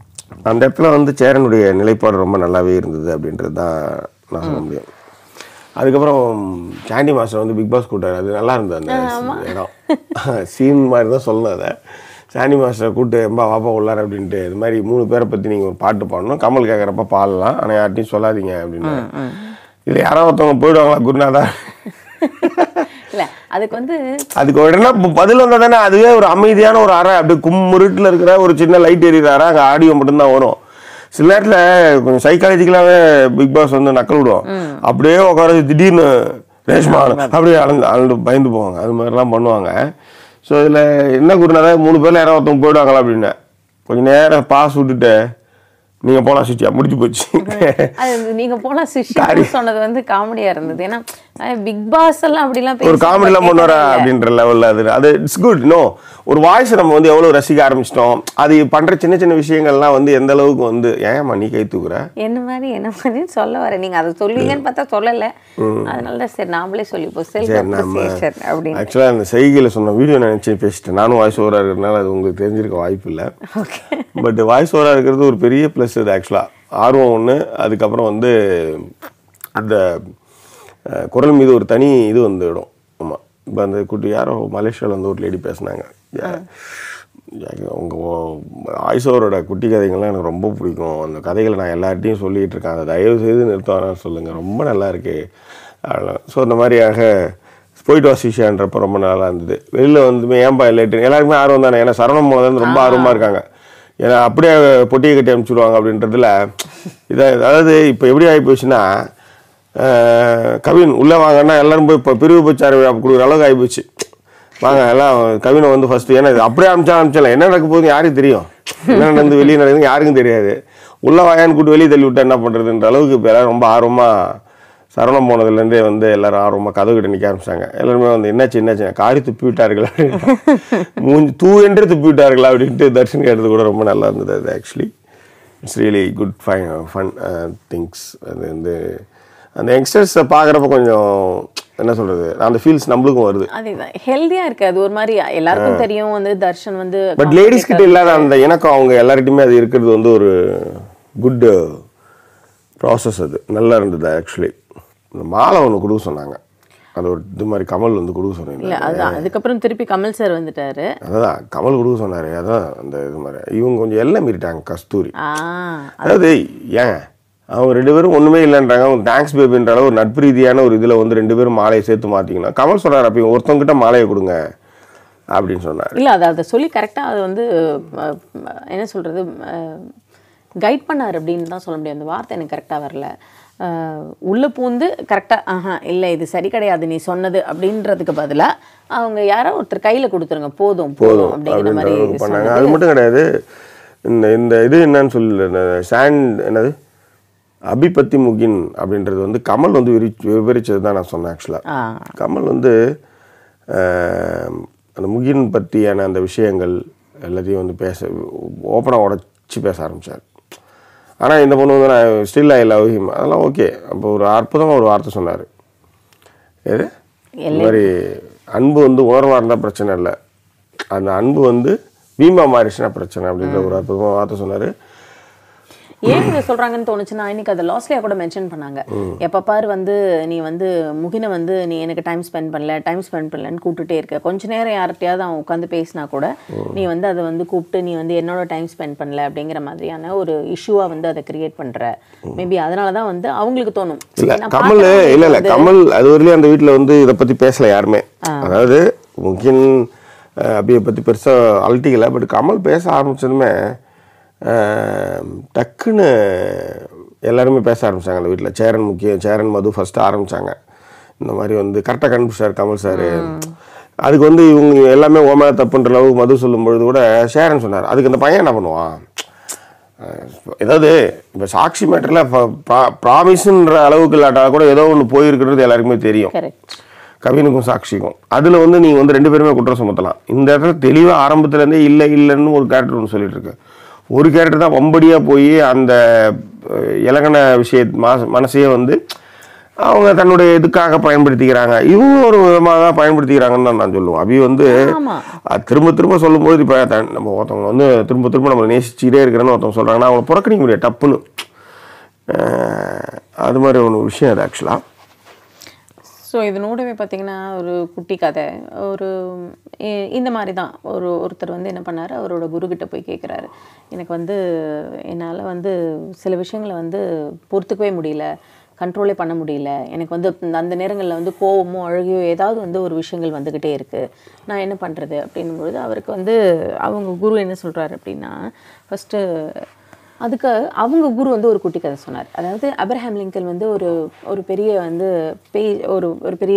அந்த இடத்துல வந்து சேரனுடைய நிலைப்பாடு ரொம்ப நல்லாவே இருந்தது அப்படின்றது தான் நான் சொல்ல முடியும் அதுக்கப்புறம் சாண்டி மாஸ்டர் வந்து பிக் பாஸ் கூட்டாரு அது நல்லா இருந்தது அந்த இடம் சீன் மாதிரி தான் சொல்லணும் அதை சாண்டி மாஸ்டரை கூப்பிட்டு எம்பா வாப்பா உள்ளார் அப்படின்ட்டு இது மாதிரி மூணு பேரை பற்றி நீங்கள் ஒரு பாட்டு பாடணும் கமல் கேட்குறப்ப பாடலாம் ஆனால் யார்ட்டையும் சொல்லாதீங்க அப்படின்னு இதில் யாரோ ஒருத்தவங்க போயிடுவாங்களா குருநாதா இல்ல அதுக்கு வந்து அதுக்கு உடனே ப- பதில் வந்தால் தானே அதுவே ஒரு அமைதியான ஒரு அறை அப்படியே கும்முருட்டில் இருக்கிற ஒரு சின்ன லைட் எரியுற அறை அங்கே ஆடியோ மட்டும்தான் வரும் சில நேரத்தில் கொஞ்சம் சைக்காலஜிக்கலாகவே பிக் பாஸ் வந்து நக்கல் விடுவோம் அப்படியே உட்கார திடீர்னு ரேஷ்மா அப்படியே அழந்து அழந்து பயந்து போவாங்க அது மாதிரிலாம் பண்ணுவாங்க ஸோ இதில் என்ன குருநாதா மூணு பேர்ல யாராவது ஒருத்தவங்க போயிடுவாங்களா அப்படின்னு கொஞ்ச நேரம் பாஸ் விட்டுட்டு நீங்கள் போகலாம் சுச்சியா முடிஞ்சு போச்சு அது நீங்க போனா சிஷ்யம் சொன்னது வந்து காமெடியா இருந்தது ஏன்னா பிக் பாஸ் எல்லாம் அப்படிலாம் ஒரு பேசி காமெடிலாம் பண்ணுவாரா கேட்டதே இல்ல. அப்படின்ற லெவலில் அது அது இட்ஸ் குட் நோ ஒரு வாய்ஸ் நம்ம வந்து எவ்வளோ ரசிக்க ஆரம்பிச்சிட்டோம் அது பண்ணுற சின்ன சின்ன விஷயங்கள்லாம் வந்து எந்த அளவுக்கு வந்து ஏன்மா நீ கை தூக்குற என்ன மாதிரி என்ன மாதிரின்னு சொல்ல வரேன் நீங்க அதை சொல்லுவீங்கன்னு பார்த்தா சொல்லல அதனால தான் சரி நாமளே சொல்லிப்போம் செல்ஃப் சரி நம்ம அப்ரிசியேஷன் அப்படின்னு ஆக்சுவலாக அந்த செய்கையில் சொன்ன வீடியோ நினச்சி பேசிட்டேன் நானும் வாய்ஸ் ஓவராக இருக்கிறதுனால அது உங்களுக்கு தெரிஞ்சிருக்க வாய்ப்பு இல்லை ஓகே பட் வாய்ஸ் ஓவராக இருக்கிறது ஒரு பெரிய ப்ளஸ் இது ஆக்சுவலாக ஆர்வம் ஒன்று அதுக்கப்புறம் வந்து அந்த அஹ், குரல் மீது ஒரு தனி இது வந்துடும் ஆமாம் இப்போ அந்த குட்டி யாரோ மலேசியாவில் வந்து ஒரு லேடி பேசுனாங்க உங்கள் வாய்ஸ் ஓவரோட குட்டி கதைகள்லாம் எனக்கு ரொம்ப பிடிக்கும் அந்த கதைகளை நான் எல்லார்ட்டையும் சொல்லிகிட்டு இருக்கேன் அதை தயவு செய்து நிறுத்த வேணாம்னு சொல்லுங்கள் ரொம்ப நல்லா இருக்கு ஸோ இந்த மாதிரியாக போயிட்டு வா சிஷான்றப்ப ரொம்ப நல்லா இருந்தது வெளியில் வந்து ஏன்பா லேட்டு எல்லாருக்குமே ஆர்வம் தானே ஏன்னா சரவணம் போனது ரொம்ப ஆர்வமாக இருக்காங்க ஏன்னா அப்படியே பொட்டியை கட்டி அனுப்பிச்சுடுவாங்க அப்படின்றதுல இதை அதாவது இப்போ எப்படி ஆகி போச்சுன்னா அஹ், கவின் உள்ளே வாங்கன்னா எல்லாரும் போய் இப்போ பிரிவு பச்சார விழா கொடுக்குற அளவுக்கு ஆகி போச்சு வாங்க எல்லாம் கவினை வந்து ஃபஸ்ட்டு ஏன்னா இது அப்படியே அனுப்பிச்சா அனுப்பிச்சல என்ன நடக்க போகுதுன்னு யாருக்கு தெரியும் என்ன நடந்து வெளியே நடக்குதுன்னு யாருக்கும் தெரியாது உள்ளே வாயான்னு கூட்டு வெளியே தள்ளி விட்டா என்ன பண்ணுறதுன்ற அளவுக்கு இப்போ எல்லாரும் ரொம்ப ஆர்வமாக சரவணம் போனதுலேருந்தே வந்து எல்லாரும் ஆர்வமாக கதவு கிட்ட நிற்க ஆரம்பிச்சாங்க எல்லாருமே வந்து என்னாச்சு என்னாச்சு காரி துப்பி விட்டார்களா மூஞ்சி தூ என்று துப்பி விட்டார்களா அப்படின்ட்டு தர்ஷன் கேட்டது கூட ரொம்ப நல்லா இருந்தது அது actually it's really good fine fun things அது வந்து அந்த யங்ஸ்டர்ஸை பார்க்குறப்ப கொஞ்சம் என்ன சொல்கிறது அந்த ஃபீல்ஸ் நம்மளுக்கும் வருது அதுதான் ஹெல்தியா இருக்கு அது ஒரு மாதிரி எல்லாருக்கும் தெரியும் வந்து தர்ஷன் வந்து பட் லேடிஸ் கிட்ட இல்லாத அந்த இணக்கம் அவங்க எல்லார்கிட்டயுமே அது இருக்கிறது வந்து ஒரு குட் ப்ராசஸ் அது நல்லா இருந்தது ஆக்சுவலி இந்த மாலை ஒன்று கொடுக்க சொன்னாங்க அது ஒரு இது மாதிரி கமல் வந்து கொடுக்க சொன்னீங்க இல்ல அதுதான் அதுக்கப்புறம் திருப்பி கமல் சார் வந்துட்டாரு அதான் கமல் கொடுக்க சொன்னாரு அதான் அந்த இது மாதிரி இவங்க கொஞ்சம் எல்லாம் மீறிட்டாங்க கஸ்தூரி ஆ அதாவது ஏன் அவங்க ரெண்டு பேரும் ஒன்றுமே இல்லைன்றாங்க அவங்க தேங்க்ஸ் பேபின்ற அளவு ஒரு நட்பு ரீதியான ஒரு இதில் வந்து ரெண்டு பேரும் மாலையை சேர்த்து மாற்றிங்கன்னா கமல் சொன்னார் அப்போ ஒருத்தவங்கிட்ட மாலையை கொடுங்க அப்படின்னு சொன்னார் இல்ல அதை அதை சொல்லி கரெக்டா அது வந்து அஹ், என்ன சொல்றது கைட் பண்ணார் அப்படின்னு தான் சொல்ல முடியும் அந்த வார்த்தை எனக்கு கரெக்டா வரல அஹ், உள்ள பூந்து கரெக்டா ஆஹா இல்ல இது சரி கிடையாது நீ சொன்னது அப்படின்றதுக்கு பதிலா அவங்க யாரோ ஒருத்தர் கையில கொடுத்துருங்க போதும் போதும் அப்படிங்கிற அப்படின்ற மாதிரி அளவுக்கு பண்ணாங்க சொன்னது அது மட்டும் கிடையாது இந்த இந்த இது என்னன்னு சொல்லல இந்த சாண்ட் என்னது அபிபத்தி முகின் அப்படின்றது வந்து கமல் வந்து விரி விவரிச்சது தான் நான் சொன்னேன் ஆக்சுவலாக ஆ கமல் வந்து ஆஹ், அந்த முகின் பற்றியான அந்த விஷயங்கள் எல்லாத்தையும் வந்து பேச ஓப்பனாக உடச்சி பேச ஆரம்பித்தார் ஆனால் இந்த பொண்ணு வந்து நான் ஸ்டில் ஐ லவ் ஹிம் அதெல்லாம் ஓகே அப்போ ஒரு அற்புதமாக ஒரு வார்த்தை சொன்னார் எது இந்த மாதிரி அன்பு வந்து உணர்வாக இருந்தால் பிரச்சனை இல்லை அந்த அன்பு வந்து பீமா மாறிச்சுன்னா பிரச்சனை அப்படின்ற ஒரு அற்புதமாக வார்த்தை சொன்னார் ஏன் இதை சொல்றாங்கன்னு தோணுச்சுன்னா இன்னைக்கு அதை லாஸ்ட்லியா கூட மென்ஷன் பண்ணாங்க எப்ப பாரு வந்து நீ வந்து முகினை வந்து நீ எனக்கு டைம் ஸ்பெண்ட் பண்ணல டைம் ஸ்பெண்ட் பண்ணலன்னு கூப்பிட்டுட்டே இருக்க கொஞ்ச நேரம் யார்கிட்டயாவது அவன் உட்காந்து பேசினா கூட நீ வந்து அதை வந்து கூப்பிட்டு நீ வந்து என்னோட டைம் ஸ்பெண்ட் பண்ணல அப்படிங்கிற மாதிரியான ஒரு இஷ்யூவா வந்து அதை கிரியேட் பண்ற மேபி அதனால தான் வந்து அவங்களுக்கு தோணும் இல்ல நான் கமல் பார்க்கறவங்களுக்கு இல்ல இல்ல வந்து- கமல் அது வரையிலும் அந்த வீட்ல வந்து இதை பத்தி பேசல யாருமே அதாவது முகின் அஹ், அபியை பத்தி பெருசா அழட்டிக்கல பட் கமல் பேச ஆரம்பிச்சதுமே அஹ், டக்குன்னு எல்லாருமே பேச ஆரம்பிச்சாங்க அந்த வீட்டில் சேரன் முக்கியம் சேரன் மது ஃபர்ஸ்ட் ஆரம்பிச்சாங்க இந்த மாதிரி வந்து கரெக்டாக கண்டுபிடிச்சார் கமல் சார் அதுக்கு வந்து இவங்க எல்லாமே ஓமே தப்புன்ற அளவுக்கு மது சொல்லும் பொழுது கூட சேரன் சொன்னார் அதுக்கு அந்த பையன் என்ன பண்ணுவான் அஹ் ஏதாவது இப்போ சாட்சி மேட்டரில் ப்ராமிஸ்ன்ற அளவுக்கு இல்லாட்டா கூட ஏதோ ஒன்று போயிருக்கிறது எல்லாருக்குமே தெரியும் கரெக்ட் கவினுக்கும் சாட்சிக்கும் அதில் வந்து நீங்கள் வந்து ரெண்டு பேருமே குற்றம் சுமத்தலாம் இந்த இடத்துல தெளிவாக ஆரம்பத்துலேருந்தே இல்லை இல்லைன்னு ஒரு கேரக்டர் ஒன்று சொல்லிட்டு இருக்கு ஒரு கேரக்டர் தான் வம்படியாக போய் அந்த அஹ், இலக்கண விஷய மனச மனசையே வந்து அவங்க தன்னுடைய இதுக்காக பயன்படுத்திக்கிறாங்க இவங்க ஒரு விதமாக தான் பயன்படுத்திக்கிறாங்கன்னு தான் நான் சொல்லுவேன் அபி வந்து ஆமா. அது திரும்ப திரும்ப சொல்லும்போது இப்போ நம்ம ஒருத்தவங்க வந்து திரும்ப திரும்ப நம்மளை நேசிச்சுட்டே இருக்கிறேன்னு ஒருத்தவங்க சொல்கிறாங்கன்னா அவங்கள புறக்கணிக்க முடியாது டப்புன்னு அஹ், அது மாதிரி ஒன்று விஷயம் அது ஆக்சுவலாக ஸோ இதனோடவே பார்த்தீங்கன்னா ஒரு குட்டி கதை ஒரு இ- இந்த மாதிரி தான் ஒரு ஒருத்தர் வந்து என்ன பண்ணார் அவரோட குருக்கிட்ட போய் கேட்குறாரு எனக்கு வந்து என்னால் வந்து சில விஷயங்களை வந்து பொறுத்துக்கவே முடியல கண்ட்ரோலே பண்ண முடியல எனக்கு வந்து அந்த- அந்த நேரங்களில் வந்து கோவமோ அழுகையோ ஏதாவது வந்து ஒரு விஷயங்கள் வந்துக்கிட்டே இருக்குது நான் என்ன பண்ணுறது அப்படின்னும்பொழுது அவருக்கு வந்து அவங்க குரு என்ன சொல்கிறாரு அப்படின்னா ஃபஸ்ட்டு அதுக்கு அவங்க குரு வந்து ஒரு குட்டி கதை சொன்னார் அதாவது அப்ரஹாம் லிங்கன் வந்து ஒரு ஒரு பெரிய வந்து பேய் ஒரு ஒரு பெரிய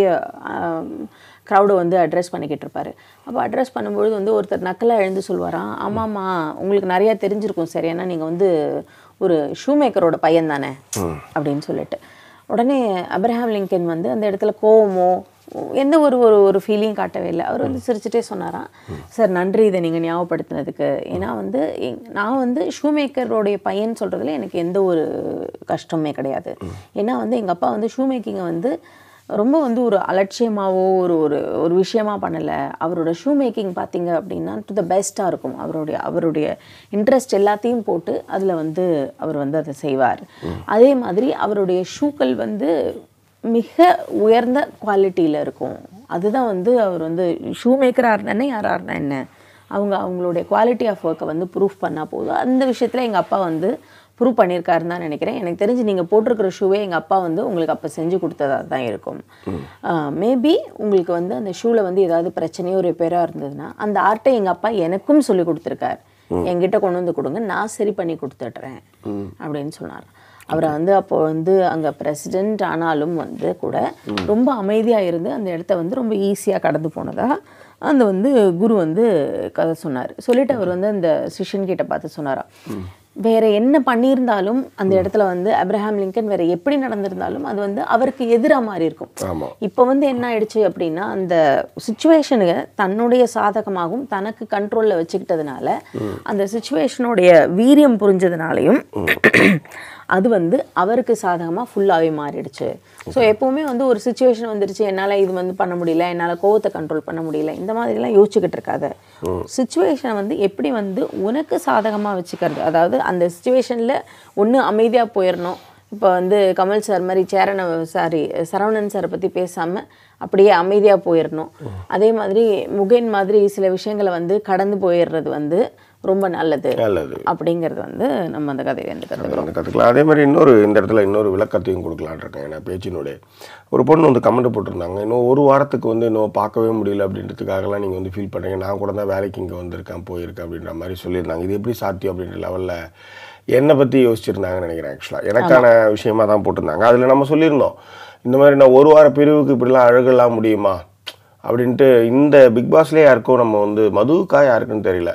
க்ரௌடை வந்து அட்ரஸ் பண்ணிக்கிட்டு இருப்பாரு அப்போ அட்ரஸ் பண்ணும்பொழுது வந்து ஒருத்தர் நக்கலாக எழுந்து சொல்வாராம் ஆமாம்மா உங்களுக்கு நிறையா தெரிஞ்சிருக்கும் சரி ஏன்னா நீங்கள் வந்து ஒரு ஷூ மேக்கரோட பையன் தானே அப்படின்னு சொல்லிட்டு உடனே அப்ரஹாம் லிங்கன் வந்து அந்த இடத்துல கோவமோ எந்த ஒரு ஒரு ஒரு ஃபீலிங் காட்டவே இல்லை அவர் வந்து சிரிச்சுட்டே சொன்னாராம் சார் நன்றி இதை நீங்கள் ஞாபகப்படுத்தினதுக்கு ஏன்னா வந்து எங்- நான் வந்து ஷூ மேக்கரோடைய பையன் சொல்கிறதுல எனக்கு எந்த ஒரு கஷ்டமே கிடையாது ஏன்னா வந்து எங்கள் அப்பா வந்து ஷூ மேக்கிங்கை வந்து ரொம்ப வந்து ஒரு அலட்சியமாவோ ஒரு ஒரு ஒரு விஷயமா பண்ணலை அவரோட ஷூ மேக்கிங் பார்த்தீங்க அப்படின்னா டு த பெஸ்ட்டாக இருக்கும் அவருடைய அவருடைய இன்ட்ரெஸ்ட் எல்லாத்தையும் போட்டு அதில் வந்து அவர் வந்து அதை செய்வார் அதே மாதிரி அவருடைய ஷூக்கள் வந்து மிக உயர்ந்த குவாலிட்டியில் இருக்கும் அதுதான் வந்து அவர் வந்து ஷூ மேக்கராக இருந்தானே யாராக இருந்தா என்ன அவங்க அவங்களுடைய குவாலிட்டி ஆஃப் ஒர்க்கை வந்து ப்ரூஃப் பண்ணால் போதும் அந்த விஷயத்தில் எங்கள் அப்பா வந்து ப்ரூவ் பண்ணியிருக்காருன்னு தான் நினைக்கிறேன் எனக்கு தெரிஞ்சு நீங்கள் போட்டிருக்கிற ஷூவே எங்கள் அப்பா வந்து உங்களுக்கு அப்போ செஞ்சு கொடுத்ததா தான் இருக்கும் மேபி உங்களுக்கு வந்து அந்த ஷூவில் வந்து ஏதாவது பிரச்சனையோ ரிப்பேராக இருந்ததுன்னா அந்த ஆர்ட்டை எங்கள் அப்பா எனக்கும் சொல்லி கொடுத்துருக்காரு என்கிட்ட கொண்டு வந்து கொடுங்க நான் சரி பண்ணி கொடுத்துட்றேன் அப்படின்னு சொன்னார் அவரை வந்து அப்போ வந்து அங்கே பிரசிடென்ட் ஆனாலும் வந்து கூட ரொம்ப அமைதியாக இருந்து அந்த இடத்த வந்து ரொம்ப ஈஸியாக கடந்து போனதா அந்த வந்து குரு வந்து கதை சொன்னார் சொல்லிட்டு அவர் வந்து அந்த சிஷ்யன் கிட்ட பார்த்து சொன்னாராம் வேற என்ன பண்ணியிருந்தாலும் அந்த இடத்துல வந்து அப்ரஹாம் லிங்கன் வேற எப்படி நடந்திருந்தாலும் அது வந்து அவருக்கு எதிராக மாறி இருக்கும் ஆமாம் இப்போ வந்து என்ன ஆயிடுச்சு அப்படின்னா அந்த சுச்சுவேஷனுக்கு தன்னுடைய சாதகமாகவும் தனக்கு கண்ட்ரோலில் வச்சுக்கிட்டதுனால அந்த சுச்சுவேஷனுடைய வீரியம் புரிஞ்சதுனாலையும் அது வந்து அவருக்கு சாதகமாக ஃபுல்லாகவே மாறிடுச்சு ஸோ எப்போவுமே வந்து ஒரு சுச்சுவேஷன் வந்துருச்சு என்னால் இது வந்து பண்ண முடியல என்னால் கோவத்தை கண்ட்ரோல் பண்ண முடியல இந்த மாதிரிலாம் யோசிச்சுக்கிட்டு இருக்காத சுச்சுவேஷனை வந்து எப்படி வந்து உனக்கு சாதகமாக வச்சுக்கிறது அதாவது அந்த சுச்சுவேஷனில் ஒன்று அமைதியாக போயிடணும் இப்போ வந்து கமல் சார் மாதிரி சேரன சாரி சரவணன் சாரை பற்றி பேசாமல் அப்படியே அமைதியாக போயிடணும் அதே மாதிரி முகேன் மாதிரி சில விஷயங்களை வந்து கடந்து போயிடுறது வந்து ரொம்ப நல்லது நல்லது அப்படிங்கிறது வந்து நம்ம அந்த கதையிலேருந்து கற்றுக்கிறோம் வந்து கற்றுக்கலாம் அதே மாதிரி இன்னொரு இந்த இடத்துல இன்னொரு விளக்கத்தையும் கொடுக்கலான்னு இருக்கேன் ஏன்னா பேச்சினுடைய ஒரு பொண்ணு வந்து கமெண்ட் போட்டிருந்தாங்க இன்னும் ஒரு வாரத்துக்கு வந்து இன்னும் பார்க்கவே முடியல அப்படின்றதுக்காகலாம் நீங்கள் வந்து ஃபீல் பண்ணுறீங்க நான் கூட தான் வேலைக்கு இங்கே வந்திருக்கேன் போயிருக்கேன் அப்படின்ற மாதிரி சொல்லியிருந்தாங்க இது எப்படி சாத்தியம் அப்படின்ற லெவலில் என்னை பற்றி யோசிச்சிருந்தாங்கன்னு நினைக்கிறேன் ஆக்சுவலாக எனக்கான விஷயமா தான் போட்டிருந்தாங்க அதில் நம்ம சொல்லியிருந்தோம் இந்த மாதிரி நான் ஒரு வார பிரிவுக்கு இப்படிலாம் அழகலாம் முடியுமா அப்படின்ட்டு இந்த பிக் பாஸ்லேயே யாருக்கும் நம்ம வந்து மதுவுக்கா யாருக்குன்னு தெரியல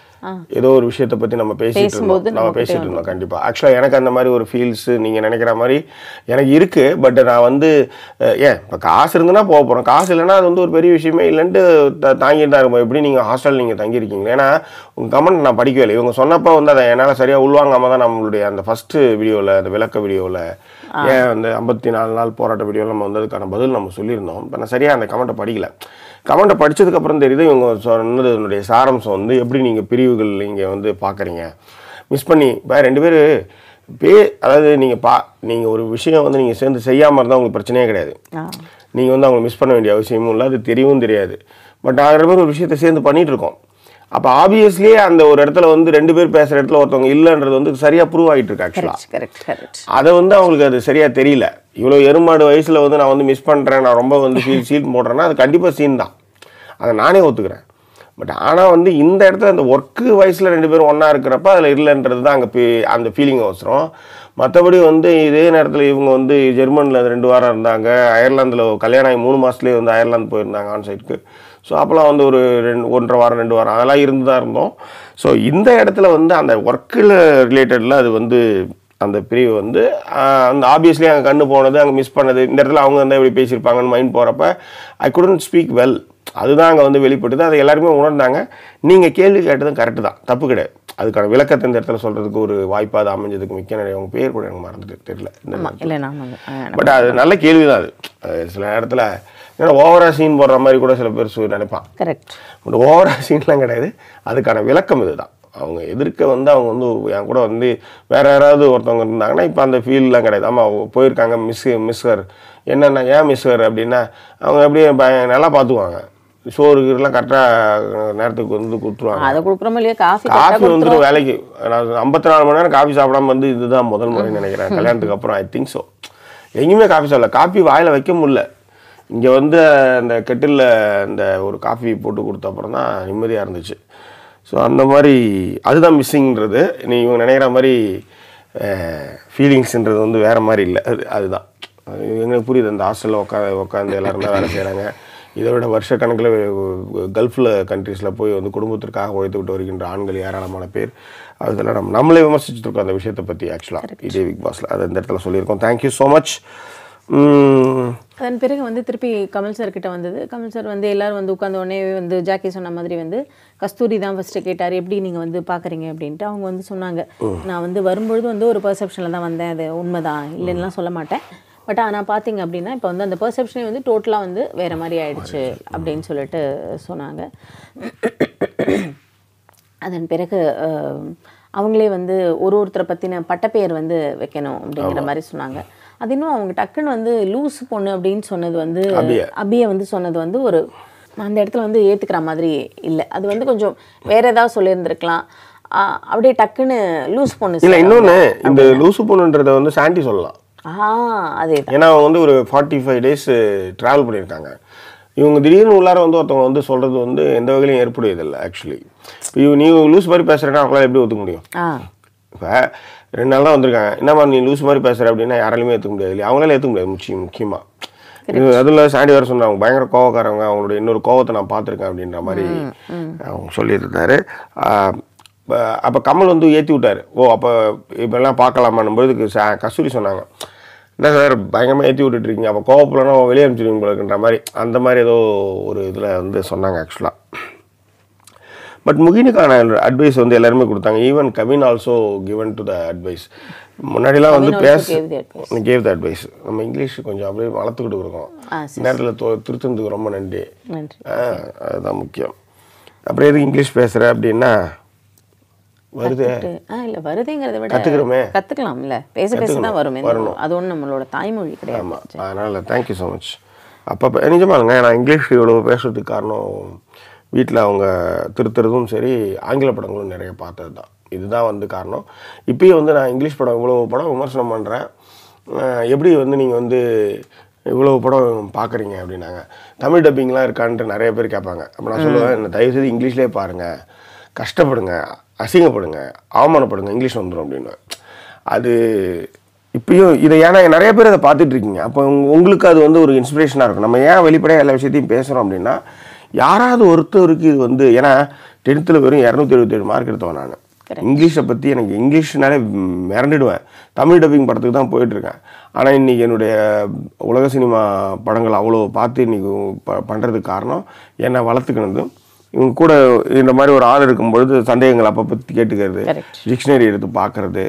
ஏதோ ஒரு விஷயத்தை பற்றி நம்ம பேசிட்டு பேசும்போது இருந்தோம் நம்ம பேசிட்டு இருந்தோம் கண்டிப்பாக ஆக்சுவலாக எனக்கு அந்த மாதிரி ஒரு ஃபீல்ஸ் நீங்கள் நினைக்கிற மாதிரி எனக்கு இருக்குது பட் நான் வந்து அஹ், ஏன் இப்போ காசு இருந்துன்னா போக போகிறோம் காசு இல்லைன்னா அது வந்து ஒரு பெரிய விஷயமே இல்லைன்ட்டு த- தாங்கிட்டு தான் இருக்கும் எப்படி நீங்கள் ஹாஸ்டல் நீங்கள் தங்கியிருக்கீங்க ஏன்னா உங்கள் கமெண்ட் நான் படிக்கவே இல்லை இவங்க சொன்னப்போ வந்து அதை என்னால் சரியாக உள்வாங்காம தான் நம்மளுடைய அந்த ஃபஸ்ட்டு வீடியோவில் அந்த விளக்க வீடியோவில் ஏன் அந்த ஐம்பத்தி நாலு நாள் போராட்ட வீடியோவில் நம்ம வந்து அதுக்கான பதில் நம்ம சொல்லியிருந்தோம் இப்போ நான் சரியாக அந்த கமெண்ட்டை படிக்கல கமெண்ட்டை படிச்சதுக்கப்புறம் தெரியுது இவங்க சொன்னது என்னுடைய சாரம்சம் வந்து எப்படி நீங்கள் பிரிவுகள் நீங்கள் வந்து பார்க்குறீங்க மிஸ் பண்ணி இப்போ ரெண்டு பேர் பே அதாவது நீங்கள் பா நீங்கள் ஒரு விஷயம் வந்து நீங்கள் சேர்ந்து செய்யாமல் இருந்தால் உங்களுக்கு பிரச்சனையே கிடையாது நீங்கள் வந்து அவங்களை மிஸ் பண்ண வேண்டிய அவசியமும் இல்லை அது தெரியவும் தெரியாது பட் நாங்கள் ரெண்டு பேரும் ஒரு விஷயத்தை சேர்ந்து பண்ணிட்டு இருக்கோம் அப்போ ஆப்வியஸ்லியே அந்த ஒரு இடத்துல வந்து ரெண்டு பேர் பேசுகிற இடத்துல ஒருத்தவங்க இல்லைன்றது வந்து சரியாக ப்ரூவ் ஆகிட்டு இருக்கு ஆக்சுவலாக கரெக்ட் கரெக்ட் கரெக்ட் அதை வந்து அவங்களுக்கு அது சரியாக தெரியல இவ்வளோ எருமாடு வயசில் வந்து நான் வந்து மிஸ் பண்ணுறேன் நான் ரொம்ப வந்து ஃபீல் சீன் போடுறேன்னா அது கண்டிப்பாக சீன் தான் அதை நானே ஒத்துக்கிறேன் பட் ஆனால் வந்து இந்த இடத்துல அந்த ஒர்க்கு வயசில் ரெண்டு பேரும் ஒன்றா இருக்கிறப்ப அதில் இல்லைன்றது தான் அங்கே அந்த ஃபீலிங் அவசரம் மற்றபடி வந்து இதே நேரத்தில் இவங்க வந்து ஜெர்மனியில் ரெண்டு வாரம் இருந்தாங்க அயர்லாந்தில் கல்யாணம் ஆகி மூணு மாதத்துலேயே வந்து அயர்லாந்து போயிருந்தாங்க ஆன் சைட்டுக்கு ஸோ அப்போலாம் வந்து ஒரு ரெண்டு ஒன்றரை வாரம் ரெண்டு வாரம் அதெல்லாம் இருந்து தான் இருந்தோம் ஸோ இந்த இடத்துல வந்து அந்த ஒர்க்கில் ரிலேட்டடில் அது வந்து அந்த பிரிவு வந்து ஆஹ், அந்த ஆப்வியஸ்லி அங்கே கண்ணு போனது அங்கே மிஸ் பண்ணது இந்த இடத்துல அவங்க வந்து எப்படி பேசியிருப்பாங்கன்னு மைண்ட் போகிறப்ப ஐ couldn't ஸ்பீக் வெல் அதுதான் அங்கே வந்து வெளிப்பட்டது அதை எல்லாருமே உணர்ந்தாங்க நீங்கள் கேள்வி கேட்டதும் கரெக்டு தான் தப்பு கிடையாது அதுக்கான விளக்கத்தை இந்த இடத்துல சொல்கிறதுக்கு ஒரு வாய்ப்பாக அது அமைஞ்சதுக்கு மிக்க நிறைய அவங்க பேர் கூட எனக்கு மறந்துட்டு தெரியல இந்த ஆமாம் இல்லை நான் பட் அது நல்ல கேள்வி தான் அது அது சில நேரத்தில் ஏன்னா ஓவராக சீன் போடுற மாதிரி கூட சில பேர் சு- நினைப்பான் கரெக்ட் பட் ஓவராக சீன்லாம் கிடையாது அதுக்கான விளக்கம் இதுதான் அவங்க எதிர்க்க வந்து அவங்க வந்து என் கூட வந்து வேற யாராவது ஒருத்தவங்க இருந்தாங்கன்னா இப்போ அந்த ஃபீல்லாம் கிடையாது ஆமாம் போயிருக்காங்க மிஸ் மிஸ்ஸர் என்னென்ன ஏன் மிஸ் வேறு அப்படின்னா அவங்க அப்படியே பய- நல்லா பார்த்துக்குவாங்க சோறுக்குலாம் கரெக்டாக நேரத்துக்கு வந்து கொடுத்துருவாங்க அதை கொடுக்குறோமோ இல்லையா காஃபி காஃபி வந்துடும் வேலைக்கு நான் ஐம்பத்தி நாலு மணி நேரம் காஃபி சாப்பிடாம வந்து இதுதான் முதல் முறை நினைக்கிறேன் கல்யாணத்துக்கு அப்புறம் ஐ திங்க் ஸோ எங்கேயுமே காஃபி சாப்பிடல காஃபி வாயில் வைக்க முடியல இங்கே வந்து அந்த கெட்டிலில் இந்த ஒரு காஃபி போட்டு கொடுத்த அப்புறம் தான் நிம்மதியாக இருந்துச்சு ஸோ அந்த மாதிரி அதுதான் மிஸ்ஸிங்கிறது நீ இவங்க நினைக்கிற மாதிரி ஃபீலிங்ஸ்ன்றது வந்து வேறு மாதிரி இல்லை அது அதுதான் அது எங்களுக்கு புரியுது அந்த ஹாஸ்டலில் உட்காந்து உட்காந்து எல்லாரும் தான் வேலை செய்கிறாங்க இதை விட வருஷக்கணக்கில் கல்ஃபில் கண்ட்ரீஸில் போய் வந்து குடும்பத்திற்காக உழைத்து விட்டு வருகின்ற ஆண்கள் ஏராளமான பேர் அதெல்லாம் நம்ம நம்மளே விமர்சிச்சுட்டு இருக்கோம் அந்த விஷயத்தை பற்றி ஆக்சுவலாக இதே பிக் பாஸில் அது இந்த இடத்துல சொல்லியிருக்கோம் தேங்க்யூ ஸோ மச் அதன் பிறகு வந்து திருப்பி கமல் சார் கிட்ட வந்தது கமல் சார் வந்து எல்லாரும் வந்து உட்கார்ந்த உடனே வந்து ஜாக்கி சொன்ன மாதிரி வந்து கஸ்தூரி தான் ஃபஸ்ட்டு கேட்டார் எப்படி நீங்கள் வந்து பார்க்குறீங்க அப்படின்ட்டு அவங்க வந்து சொன்னாங்க நான் வந்து வரும்பொழுது வந்து ஒரு பர்செப்ஷனில் தான் வந்தேன் அது உண்மைதான் இல்லைன்னுலாம் சொல்ல மாட்டேன் பட் ஆனால் பார்த்தீங்க அப்படின்னா இப்போ வந்து அந்த பர்செப்ஷனே வந்து டோட்டலாக வந்து வேறு மாதிரி ஆயிடுச்சு அப்படின்னு சொல்லிட்டு சொன்னாங்க அதன் பிறகு அஹ், அவங்களே வந்து ஒரு ஒருத்தரை பற்றின பட்டப்பெயர் வந்து வைக்கணும் அப்படிங்கிற மாதிரி சொன்னாங்க அது இன்னும் அவங்க டக்குன்னு வந்து லூஸ் பொண்ணு அப்படின்னு சொன்னது வந்து அபிய. அபியை வந்து சொன்னது வந்து ஒரு அந்த இடத்துல வந்து ஏற்றுக்கிற மாதிரி இல்லை அது வந்து கொஞ்சம் வேற ஏதாவது சொல்லியிருந்திருக்கலாம் ஆஹ், அப்படியே டக்குன்னு லூஸ் பொண்ணு இல்லை இன்னொன்று இந்த லூசு பொண்ணுன்றதை வந்து சாண்டி சொல்லலாம் ஆ அதே தான் ஏன்னா அவங்க வந்து ஒரு ஃபார்ட்டி ஃபைவ் டேஸ் ட்ராவல் பண்ணியிருக்காங்க இவங்க திடீர்னு உள்ளார வந்து ஒருத்தவங்க வந்து சொல்கிறது வந்து எந்த வகையிலும் ஏற்புடையதில்லை ஆக்சுவலி இப்போ நீ லூஸ் மாதிரி பேசுகிறேன்னா அவங்களால எப்படி ஒத்துக்க முடியும் ஆ இப்போ ரெண்டு நாள் தான் வந்திருக்காங்க என்னம்மா நீ லூஸ் மாதிரி பேசுகிற அப்படின்னா யாராலையுமே ஏற்றுக்க முடியாது இல்லையா அவங்களால ஏற்றுக்க முடியாது முக்கியம் முக்கியமாக இது அதில் சாண்டி வேறு சொன்னாங்க பயங்கர கோவக்காரவங்க அவங்களோட இன்னொரு கோவத்தை நான் பார்த்துருக்கேன் அப்படின்ற மாதிரி அவங்க சொல்லியிருந்தாரு அப்போ கமல் வந்து ஏற்றி விட்டாரு ஓ அப்போ இப்போல்லாம் பார்க்கலாமான்னும் பொழுதுக்கு சா கஸ்தூரி சொன்னாங்க என்ன சார் பயங்கரமாக ஏற்றி விட்டுட்ருக்கீங்க அப்போ கோவப்படனா வெளியே அனுப்பிச்சிடுவீங்க போலக்குன்ற மாதிரி அந்த மாதிரி ஏதோ ஒரு இதில் வந்து சொன்னாங்க ஆக்சுவலாக பட் முகினுக்கான அட்வைஸ் வந்து எல்லாருமே கொடுத்தாங்க even Kavin also given to the advice முன்னாடிலாம் வந்து Kevin also பேச gave the advice. Gave the advice நம்ம இங்கிலீஷ் கொஞ்சம் அப்படியே வளர்த்துக்கிட்டு இருக்கோம் ஆ, நேரத்தில் திருத்தந்துக்கு ரொம்ப நன்றி நன்றி ஆ, அதுதான் முக்கியம் அப்புறம் எதுக்கு இங்கிலீஷ் பேசுகிற அப்படின்னா வருது ஆ இல்லை வருதுங்கிறத விட கத்துக்கிறோமே. கற்றுக்கலாம்ல பேச பேச தான் வருமே வரணும். அது ஒன்றும் நம்மளோட தாய்மொழி கிடையாது ஆமாம் அதனால் தேங்க்யூ ஸோ மச் அப்போ நிஜமாங்க நான் இங்கிலீஷ் இவ்வளோ பேசுறதுக்கு காரணம் வீட்டில் அவங்க திருத்துறதும் சரி ஆங்கில படங்களும் நிறைய பார்த்தது தான் இதுதான் வந்து காரணம் இப்பயும் வந்து நான் இங்கிலீஷ் படம் இவ்வளோ படம் விமர்சனம் பண்ணுறேன் எப்படி வந்து நீங்கள் வந்து இவ்வளோ படம் பார்க்குறீங்க அப்படின்னாங்க தமிழ் டப்பிங்லாம் இருக்கான்ட்டு நிறைய பேர் கேட்பாங்க அப்போ நான் சொல்லுவேன் என்ன தயவுசெய்து இங்கிலீஷ்லேயே பாருங்கள் கஷ்டப்படுங்க அசிங்கப்படுங்க அவமானப்படுங்க இங்கிலீஷ் வந்துடும் அப்படின்னு அது இப்பயும் இதை ஏன்னா நிறைய பேர் அதை பார்த்துட்டு இருக்கீங்க அப்போ உங்க- உங்களுக்கு அது வந்து ஒரு இன்ஸ்பிரேஷனாக இருக்கும் நம்ம ஏன் வெளிப்படையாக எல்லா விஷயத்தையும் பேசுகிறோம் அப்படின்னா யாராவது ஒருத்தருக்கு இது வந்து ஏன்னா டென்த்தில் வெறும் இரநூத்தி எழுபத்தேழு மார்க் எடுத்தவன் நான் இங்கிலீஷை பற்றி எனக்கு இங்கிலீஷ்னாலே ம், மிரண்டுடுவேன் தமிழ் டப்பிங் படத்துக்கு தான் போயிட்டுருக்கேன் ஆனால் இன்றைக்கி என்னுடைய உலக சினிமா படங்கள் அவ்வளோ பார்த்து இன்றைக்கி ப பண்ணுறதுக்கு காரணம் என்னை வளர்த்துக்கினதும் இவங்க கூட இந்த மாதிரி ஒரு ஆள் இருக்கும்பொழுது சந்தேகங்கள் அப்பப்போ கேட்டுக்கிறது Correct. டிக்ஷனரி எடுத்து பார்க்கறது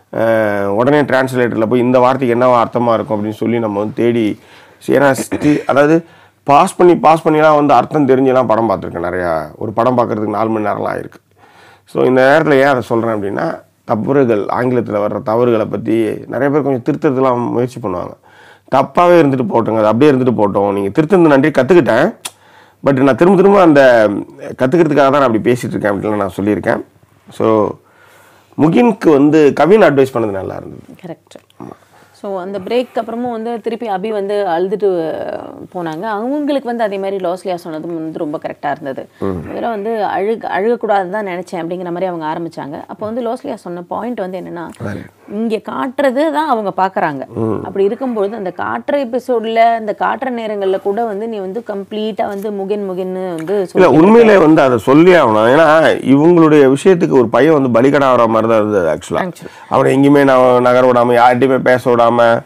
அஹ் உடனே டிரான்ஸ்லேட்டரில் போய் இந்த வார்த்தைக்கு என்ன அர்த்தமாக இருக்கும் அப்படின்னு சொல்லி நம்ம வந்து தேடி ஏன்னா sti- அதாவது பாஸ் பண்ணி பாஸ் பண்ணிலாம் வந்து அர்த்தம் தெரிஞ்செல்லாம் படம் பார்த்துருக்கேன் நிறையா ஒரு படம் பார்க்கறதுக்கு நாலு மணி நேரம்லாம் ஆயிருக்கு ஸோ இந்த நேரத்தில் ஏன் அதை சொல்கிறேன் அப்படின்னா தவறுகள் ஆங்கிலத்தில் வர்ற தவறுகளை பற்றி நிறைய பேர் கொஞ்சம் திருத்தறதுலாம் முயற்சி பண்ணுவாங்க தப்பாகவே இருந்துட்டு போட்டோங்க அது அப்படியே இருந்துட்டு போட்டோம் நீங்கள் திருத்தந்து நன்றி கற்றுக்கிட்டேன் பட் நான் திரும்ப திரும்ப அந்த கற்றுக்கிறதுக்காக தான் நான் அப்படி பேசிகிட்டு இருக்கேன் அப்படின்னு நான் சொல்லியிருக்கேன் ஸோ முகினுக்கு வந்து கவின் அட்வைஸ் பண்ணது நல்லா இருந்தது கரெக்ட் ஸோ அந்த பிரேக் அப்புறமும் வந்து திருப்பி அபி வந்து அழுதுட்டு போனாங்க அவங்களுக்கு வந்து அதே மாதிரி லாஸ்லியா சொன்னதும் வந்து ரொம்ப கரெக்டாக இருந்தது முதல்ல வந்து அழுக அழுகக்கூடாதுன்னு தான் நினச்சேன் அப்படிங்கிற மாதிரி அவங்க ஆரம்பிச்சாங்க அப்போ வந்து லாஸ்லியா சொன்ன பாயிண்ட் வந்து என்னன்னா இங்கே காட்டுறது தான் அவங்க பார்க்குறாங்க அப்படி இருக்கும்பொழுது அந்த காட்டுற எபிசோடில் அந்த காட்டுற நேரங்களில் கூட வந்து நீ வந்து கம்ப்ளீட்டாக வந்து முகின் முகின்னு வந்து இல்லை சொல்லி உண்மையிலே வந்து அதை சொல்லி ஆகணும் ஏன்னா இவங்களுடைய விஷயத்துக்கு ஒரு பையன் வந்து பலிகடாகிற மாதிரி தான் இருந்தது ஆக்சுவலாக Actually. அவனை எங்கேயுமே நான் நகர விடாமல் யார்கிட்டையுமே பேச விடாமல்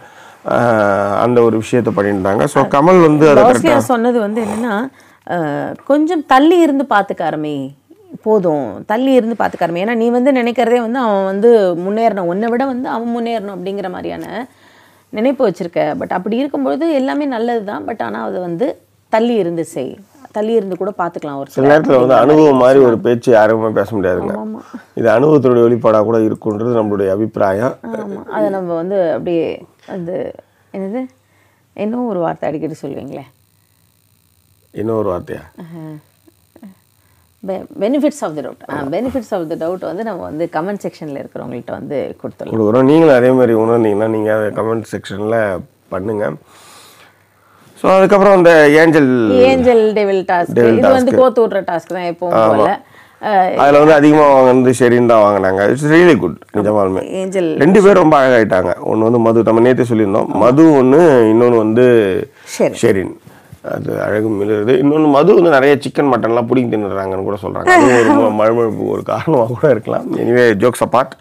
அந்த ஒரு விஷயத்தை பண்ணியிருந்தாங்க ஸோ கமல் வந்து அதை லாஸ்லியா கரெக்டாக சொன்னது வந்து என்னன்னா அஹ், கொஞ்சம் தள்ளி இருந்து பார்த்துக்காரமே போதும் தள்ளி இருந்து பார்த்துக்காரமே ஏன்னா நீ வந்து நினைக்கிறதே வந்து அவன் வந்து முன்னேறணும் உன்னை விட வந்து அவன் முன்னேறணும் அப்படிங்கிற மாதிரியான நினைப்பு வச்சிருக்க பட் அப்படி இருக்கும்பொழுது எல்லாமே நல்லது தான் பட் ஆனால் அது வந்து தள்ளி இருந்து செய் தள்ளி இருந்து கூட பார்த்துக்கலாம் ஒரு சில சில நேரத்தில் வந்து அனுபவம் மாதிரி ஒரு பேச்சு யாருமே பேச முடியாதுங்க இது அனுபவத்தினுடைய வெளிப்பாடாக கூட இருக்குன்றது நம்மளுடைய அபிப்பிராயம் ஆமாம் அதை நம்ம வந்து அப்படியே அந்த என்னது இன்னும் ஒரு வார்த்தை அடிக்கடி சொல்லுவீங்களே இன்னொரு வார்த்தையா benefits of the doubt benefits of the doubt வந்து நம்ம வந்து கமெண்ட் செக்ஷனில் இருக்கிறவங்கள்ட்ட வந்து கொடுத்துடலாம் கொடுக்குறோம் நீங்களும் அதே மாதிரி உணர்ந்தீங்கன்னா நீங்கள் அதை கமெண்ட் செக்ஷனில் பண்ணுங்கள் ஸோ அதுக்கப்புறம் அந்த angel angel devil task Devil இது வந்து task. கோத்து விட்ற டாஸ்க் தான் எப்பவும் போல அதில் வந்து அதிகமாக அவங்க வந்து சரின்னு தான் வாங்கினாங்க இட்ஸ் ரியலி குட் நிஜமாலுமே ஏஞ்சல் ரெண்டு பேரும் ரொம்ப அழகாயிட்டாங்க ஒன்று வந்து மது நம்ம நேற்றே சொல்லியிருந்தோம் மது ஒன்று இன்னொன்று வந்து ஷெரின். ஷெரின் அது அழகு மிளருது இன்னொன்று மது வந்து நிறைய சிக்கன் மட்டன்லாம் பிடிங்கி தின்னுறாங்கன்னு கூட சொல்கிறாங்க அது ஒரு ம- மழுமழுப்பு ஒரு காரணமாக கூட இருக்கலாம் எனிவே ஜோக்ஸ் அப்பார்ட்